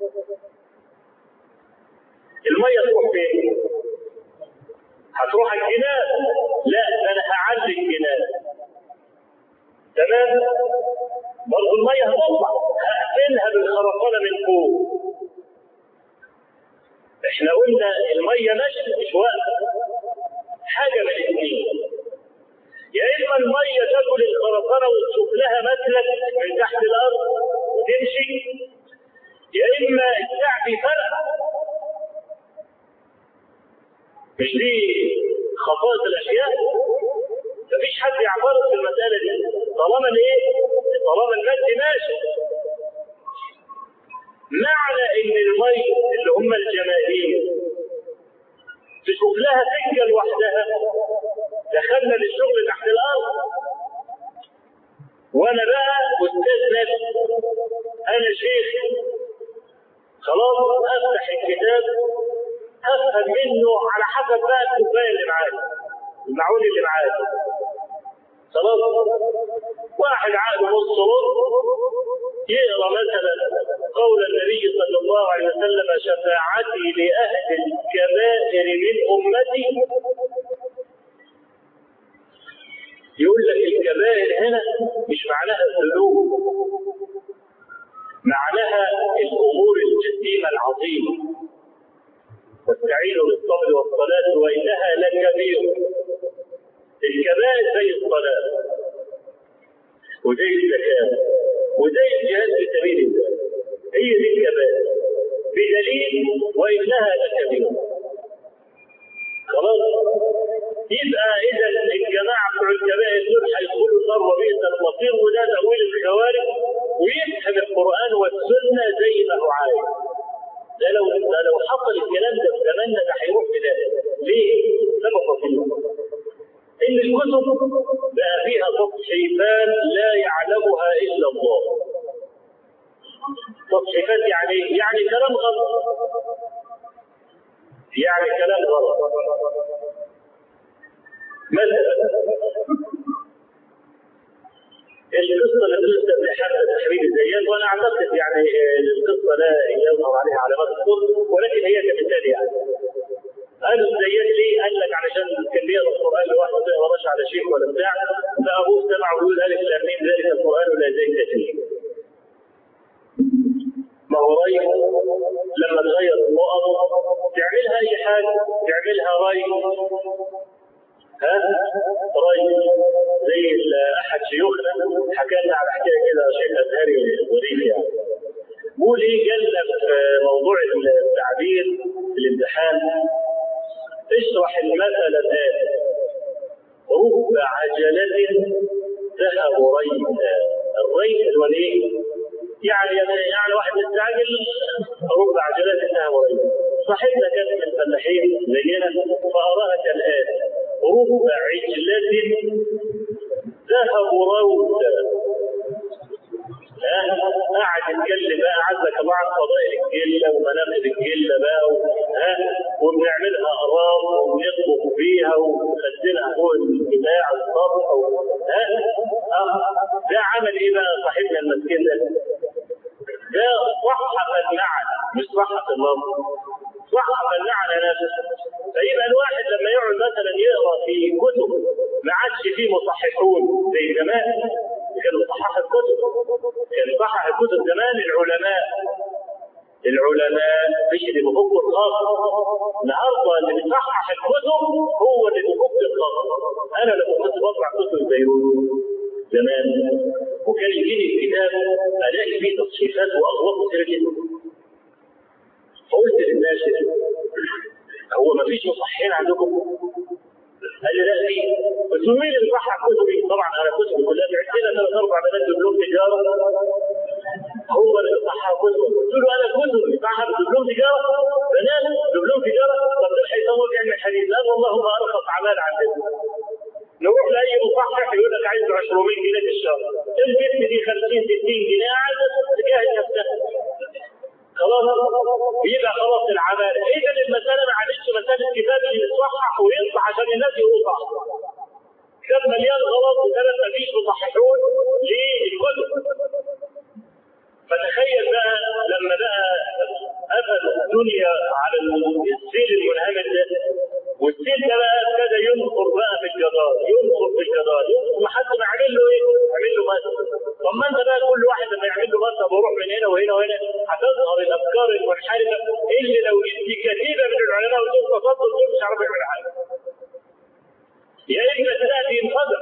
[SPEAKER 3] الميه تروح فين؟ هتروح الجنان لا ده انا هعلي الجنان تمام برضه الميه هتطلع هقفلها بالخرسانه من فوق احنا قلنا الميه ماشيه مش واقفه حاجه من الاثنين يا اما الميه تاكل الخرسانه وتشوف لها مسلك من تحت الارض وتمشي يا اما الشعب فرق مش دي خصائص الاشياء مفيش حد يعترض في المساله دي طالما الايه طالما المد ماشي معنى ان المي اللي هم الجماهير تشوف لها سكه لوحدها دخلنا للشغل تحت الارض وانا بقى استاذ نفسي انا شيخ خلاص افتح الكتاب افهم منه على حسب بقى الكوبايه اللي معايا المعون اللي معايا خلاص واحد عقله نص نص يقرا مثلا قول النبي صلى الله عليه وسلم شفاعتي لاهل الكبائر من امتي يقول لك الكبائر هنا مش معناها الذنوب معناها الامور الجسيمه العظيمه واستعينوا بالصبر والصلاة وإنها لكبير الكبائر زي الصلاة وزي الزكاة وزي الجهاد في سبيل الله هي دي الكبائر بدليل وإنها لكبير خلاص يبقى إذا الجماعة بتوع الكبائر دول هيدخلوا النار وبئس المصير وده تأويل الخوارج ويفهم القرآن والسنة زي ما هو عايز ده لو ده لو حصل الكلام ده في زماننا ده هيروح بلاد ليه؟ سبب بسيط ان الكتب بقى فيها تصحيفات لا يعلمها الا الله تصحيفات يعني ايه؟ يعني كلام غلط يعني كلام غلط مثلا القصه اللي بتنسب لحمد تحرير الزيات وانا اعتقد يعني القصه لا يظهر عليها علامات الصدق ولكن هي كمثال يعني قالوا الزيات ليه؟ قال لك علشان كان بيقرا القران لوحده ما يقراش على شيخ ولا بتاع فابوه سمع ويقول الف لام ميم ذلك القران لا زيت فيه. ما هو ري لما تغير النقط تعملها اي حاجه تعملها ري ها ري زي احد شيوخنا حكى لنا على حكايه كده شيخ ازهري ظريف يعني بيقول ايه جالنا في موضوع التعبير في الامتحان اشرح المثل الاتي رب عجلة ذهب ريثا الريث هو الايه؟ يعني يعني واحد مستعجل رب عجلة ذهب ريثا صاحبنا كان من الفلاحين زينا فأراها كالآتي رب عجلة ذهب روثا قاعد يتكلم بقى عندك طبعا فضائل الجله ومناقب الجله بقى ها وبنعملها اراض وبنطبخ فيها ونخزنها فوق البتاع السطح ها اه ده عمل ايه بقى صاحبنا المسكين ده؟ ده صحف المعنى مش صحف اللفظ صحح المعنى نفسه فيبقى الواحد لما يقعد مثلا يقرا في كتب ما عادش فيه مصححون زي زمان كانوا صحح الكتب كان صحح الكتب زمان العلماء العلماء مش اللي بيفك الخاص النهارده اللي بيصحح الكتب هو اللي بيفك الخاص انا لما كنت بقرا كتب بيروت زمان وكان يجيني الكتاب الاقي فيه تصحيحات واغلاط كتير جدا فقلت للناشر هو ما فيش مصححين عندكم؟ قال لي لا في قلت له مين اللي صحح كتبي؟ طبعا انا كتبي كلها بعت لنا ثلاث اربع بنات دبلوم تجاره هو اللي صحح كتبي قلت له انا كتبي صحح دبلوم تجاره بنات دبلوم تجاره طب ده هيطور يعمل حديث قال والله ما ارخص اعمال عندنا نروح لاي مصحح يقول لك عايز 200 جنيه في الشهر البنت دي 50 60 جنيه قاعده تجاهد نفسها خلاص يبقى خلاص العمل اذا المساله ما عادتش مساله كتاب يصحح ويصح عشان الناس يقولوا صح كتاب مليان غلط وثلاث مفيش مصححون للكتب فتخيل بقى لما بقى قفل الدنيا على السيل المنهمل ده والسيل ده بقى ابتدى ينخر بقى في الجدار ينخر في الجدار ينخر لحد ما عمل له ايه؟ عمل له مس طب ما انت بقى كل واحد لما يعمل له مس بروح من هنا وهنا وهنا هتظهر الافكار المنحرفه اللي لو دي كتيبه من العلماء ودول تصدر دول مش عارف يعمل حاجه. يا اما تاتي ينفجر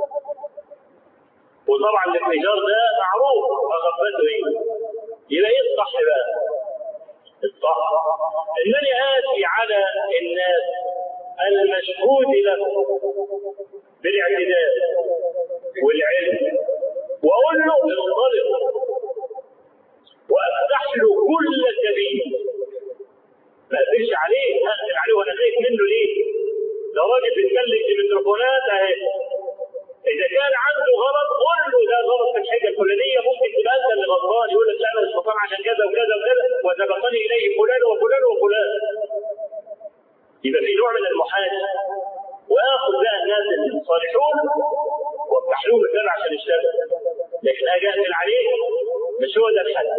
[SPEAKER 3] وطبعا الانفجار ده معروف اغفته ايه؟ يبقى ايه الصح بقى؟ الصح انني اتي على الناس المشهود له بالاعتدال والعلم واقول له انطلق وافتح له كل سبيل ما اقفلش عليه اقفل عليه وانا خايف منه ليه؟ ده راجل بيتكلم في ميكروفونات اهي اذا كان عنده غلط قول له ده غلط في الحاجه الفلانيه ممكن تبقى انت اللي غلطان يقول لك لا انا مش غلطان عشان كذا وكذا وكذا وسبقني اليه فلان وفلان وفلان يبقى في نوع من المحاجه واخذ بقى الناس الصالحون وافتح لهم الباب عشان يشتغل لكن اجي اقفل عليه مش هو ده الحل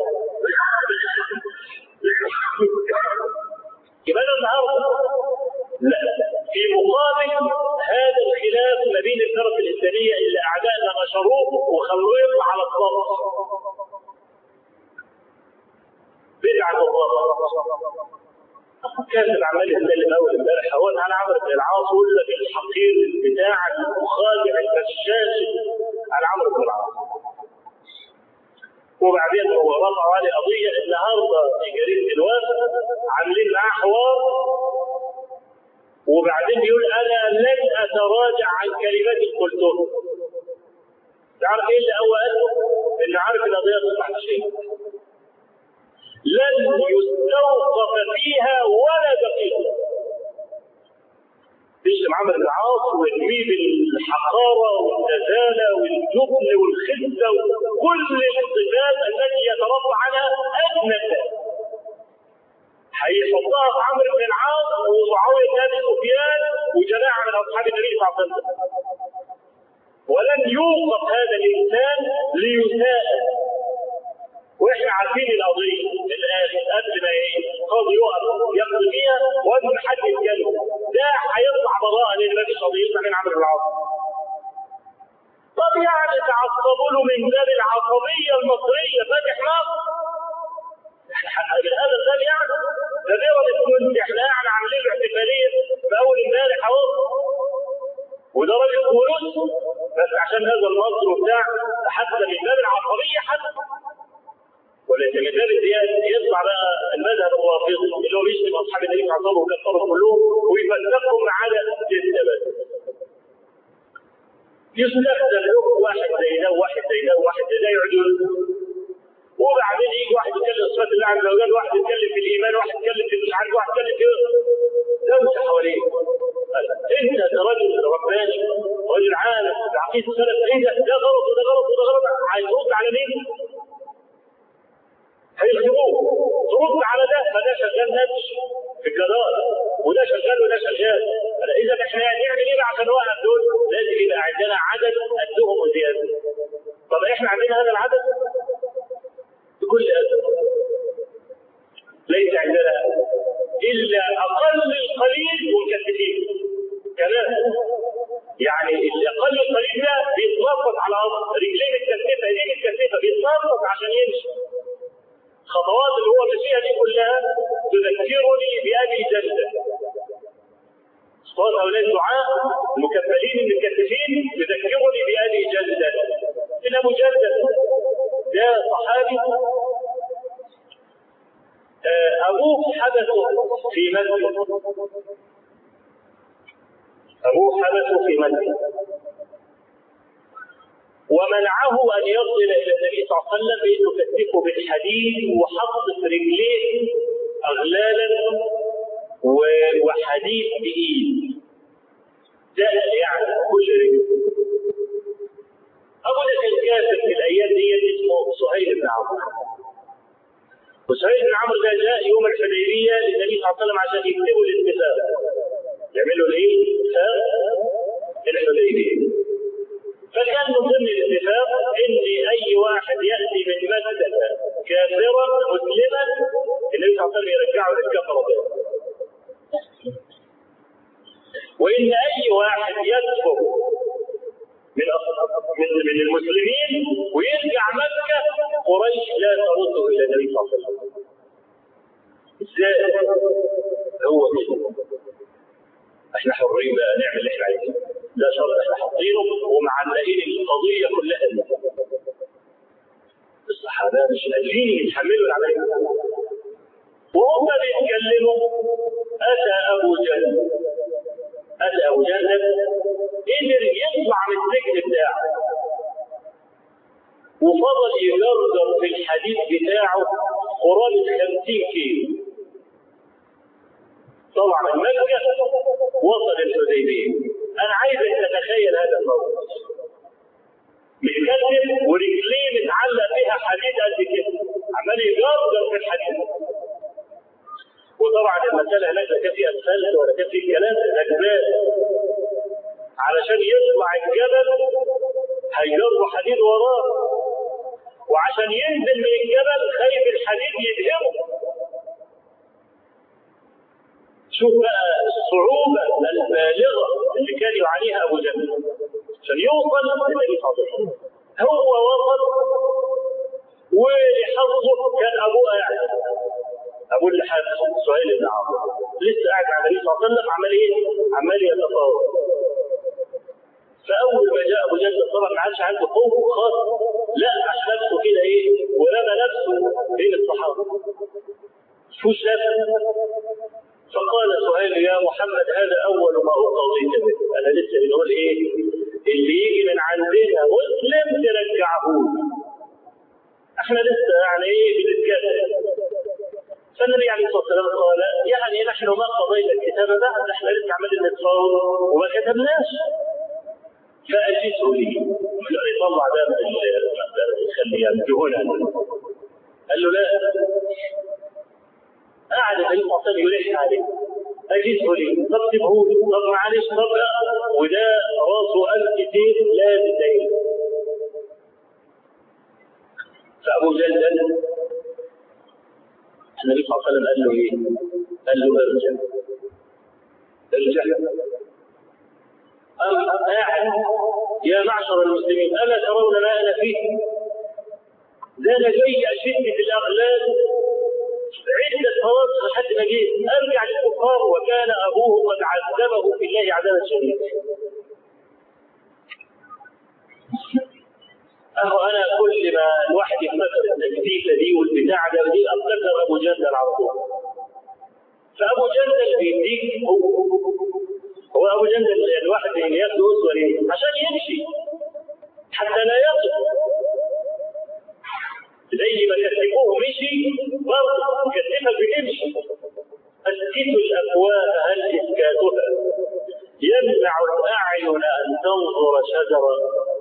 [SPEAKER 3] يبقى انا النهارده لا في مقابل هذا الخلاف ما بين الفرق الاسلاميه اللي اعدائنا نشروه وخلوه يطلع على الصف بدعه الله كاتب عمال يتكلم اول امبارح هو على عمرو بن العاص يقول لك الحقير بتاع المخادع الفشاش على عمرو بن العاص وبعدين هو رفعوا عليه قضيه النهارده في جريده الوفد عاملين معاه حوار وبعدين يقول انا لن اتراجع عن كلمات قلتها تعرف ايه اللي هو قاله؟ انه عارف القضيه تصلح شيء لن يستوقف فيها ولا دقيقه تشتم عمرو بن العاص وترميه بالحقاره والنزاله والجبن والخزه وكل الصفات التي يتربى عنها ادنى الناس هيحطها في عمرو بن العاص ومعاويه بن ابي سفيان وجماعه من اصحاب النبي صلى الله عليه وسلم ولن يوقف هذا الانسان ليساءل واحنا عارفين القضيه الان قبل ما القاضي يقف يقضي فيها وقبل ما حد يتكلم ده هيطلع براءه لان ما فيش قضيه من عمرو بن العاص طب يعني تعصبوا له من باب العصبيه المصريه فاتح مصر من هذا الباب يعني ده بيراميدز كنت احنا يعني عاملين له احتفاليه في اول امبارح اهو وده راجل فلوس بس عشان هذا النصر وبتاع حتى من باب العصبيه حتى ولكن من باب الزيادة يطلع بقى المذهب الرافضي اللي هو بيشتم اصحاب النبي صلى الله عليه وسلم وكفرهم كلهم ويفسقهم على ستة بس. يستخدم له واحد زي ده وواحد زي ده وواحد زي ده يقعدوا وبعدين يجي واحد يتكلم في صفات الله عز وجل واحد يتكلم في الايمان واحد يتكلم في مش عارف واحد يتكلم في دوشه حواليه انت كرجل رباني رجل عالم بعقيده السلف ايه ده ده غلط وده غلط وده غلط عايز ترد على مين؟ هيخدموه ترد على ده ما ده شغال نتش في الجدار وده شغال وده شغال اذا احنا هنعمل ايه عشان نوقف دول؟ لازم يبقى عندنا عدد قدهم وزياده. طب احنا عندنا هذا العدد؟ بكل اسف ليس عندنا الا اقل القليل مكتفين كمان يعني الاقل القليل ده بيتنطط على الارض رجليه متكتفه ايديه متكتفه بيتنطط عشان يمشي خطوات اللي هو ماشيها دي كلها تذكرني بابي جده صوت اولاد دعاء مكفلين المكتفين يذكرني بابي جده من ابو جده ده صحابي ابوه حدث في مسجد أبوه حبسه في مسجد ومنعه أن يصل إلى النبي صلى الله عليه وسلم بأنه كتفه بالحديد وحط في رجليه أغلالا وحديد بإيد ده يعني كل رجل أبو ده كان كافر في الأيام دي اسمه سهيل بن عمرو وسهيل بن عمرو ده جاء يوم الحديبية للنبي صلى الله عليه وسلم عشان يكتبوا الاتفاق يعملوا الايه؟ الحديبيه. فكان من ضمن الاتفاق ان اي واحد ياتي من مكه كافرا مسلما النبي صلى الله عليه وسلم يرجعه للكفره وان اي واحد يكفر من من من المسلمين ويرجع مكه قريش لا ترده الى النبي صلى الله عليه وسلم. ازاي؟ هو كده احنا حرين بقى نعمل اللي احنا عايزينه ده شرط احنا حاطينه ومعلقين القضيه كلها دي الصحابه مش قادرين يتحملوا العمليه وهم بيتكلموا اتى ابو جهل اتى ابو جهل قدر يطلع من السجن بتاعه وفضل يجرجر في الحديد بتاعه قرابه 50 كيلو طلع من مكة وصل الحديبية أنا عايزك تتخيل هذا الموقف متكلم ورجليه متعلق فيها حديد قد كده عمال يجرجر في الحديد وطبعا المسألة هناك لا كان فيها الثلج ولا كان فيه كلام الأجبال علشان يطلع الجبل هيجروا حديد وراه وعشان ينزل من الجبل خايف الحديد يدهمه شوف بقى الصعوبة البالغة اللي كان يعانيها أبو جهل عشان يوصل للنبي صلى الله عليه وسلم هو وصل ولحظه كان أبوه قاعد أبوه اللي حابس سهيل بن عمرو لسه قاعد مع النبي صلى الله عليه وسلم عمال إيه؟ عمال يتفاوض فأول ما جاء أبو جهل طبعا ما عادش عنده خوف خالص لا نفسه كده إيه؟ ورمى نفسه بين الصحابة شو شاف فقال سهيل يا محمد هذا اول ما اقضيت به انا لسه بنقول ايه اللي يجي من عندنا مسلم ترجعه احنا لسه يعني ايه بنتكلم فالنبي عليه الصلاه والسلام قال يعني نحن ما قضينا الكتاب بعد احنا لسه عمالين نتفاوض وما كتبناش فاجزه لي يطلع ده من يخليه هنا قال له لا قعد النبي صلى الله عليه وسلم يلح عليه اجيزه لي طب سيبه لي طب معلش طب لا وده راسه ألف كتير لا تدين فابو جهل النبي صلى الله عليه وسلم قال له ايه؟ قال له ارجع ارجع قاعد يا معشر المسلمين الا ترون ما انا فيه؟ ده انا جاي اشد في الاغلال عدة فواصل لحد ما جيت ارجع للكفار وكان ابوه قد عذبه في الله عذابا شديدا. اهو انا كل ما الواحد يفتكر التكتيفه دي والبتاع ده دي افتكر ابو جندل على طول. فابو جندل بيديك هو هو ابو جندل الواحد اللي ياخده اسوه ليه؟ عشان يمشي حتى لا يقف زي ما كتفوه مشي برضه كتفك بتمشي اسكت الافواه هل اسكاتها يمنع الاعين ان تنظر شجرا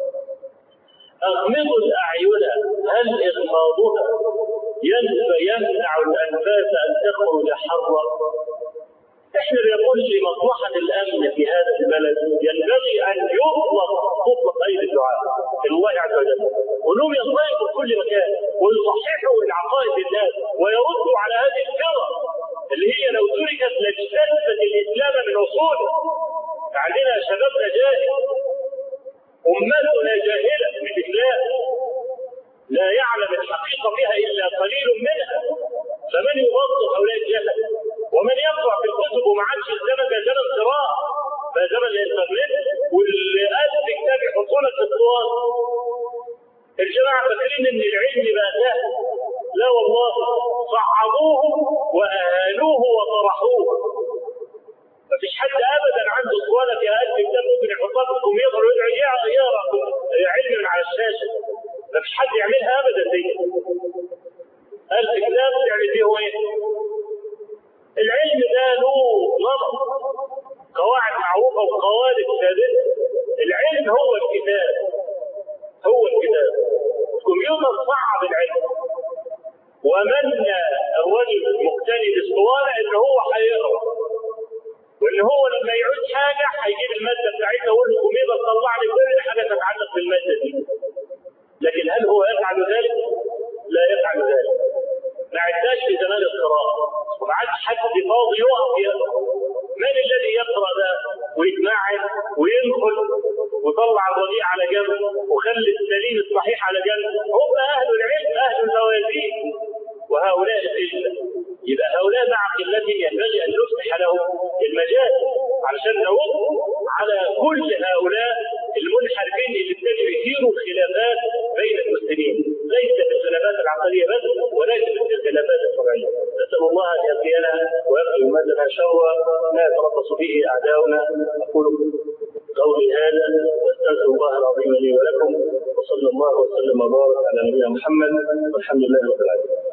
[SPEAKER 3] اغمضوا الاعين هل اغماضها يمنع الانفاس ان تخرج حرا احنا بنقول لمصلحه الامن في هذا البلد ينبغي ان يطلق تطلق ايدي الدعاء الى الله عز وجل ولهم ينطلقوا في كل مكان ويصححوا العقائد للناس ويردوا على هذه الفرق اللي هي لو تركت صعبوه واهانوه وطرحوه مفيش حد ابدا عنده اسطوانه فيها ألف كتاب ممكن يحطها في الكمبيوتر ويقعد يقرا يقرا علم من على الشاشه مفيش حد يعملها ابدا دي ألف كتاب تعمل فيه ايه؟ العلم ده له نمط قواعد معروفه وقوالب ثابته العلم هو الكتاب هو الكتاب الكمبيوتر صعب العلم ومنى الرجل المقتني بالاسطوانه ان هو هيقرا وان هو لما يعوز حاجه هيجيب الماده بتاعتها ويقول للكمبيوتر طلع لي كل حاجه تتعلق بالماده دي لكن هل هو يفعل ذلك؟ لا يفعل ذلك ما عداش في زمان القراءه وما عادش حد فاضي يقف يقرا من الذي يقرا ده ويتمعن ويدخل وطلع الرديء على جنب وخلي السليم الصحيح على جنب هم اهل العلم اهل الموازين وهؤلاء قله يبقى هؤلاء مع قلتهم ينبغي ان نفتح لهم المجال علشان نرد على كل هؤلاء المنحرفين اللي ابتدوا يثيروا الخلافات بين المسلمين ليس في الخلافات العقليه بس وليس في الخلافات الشرعيه نسال الله ان يقينا ويقي امتنا شر ما يتربص به اعداؤنا اقول قولي هذا واستغفر الله العظيم لي ولكم وصلى الله وسلم وبارك على نبينا محمد والحمد لله رب العالمين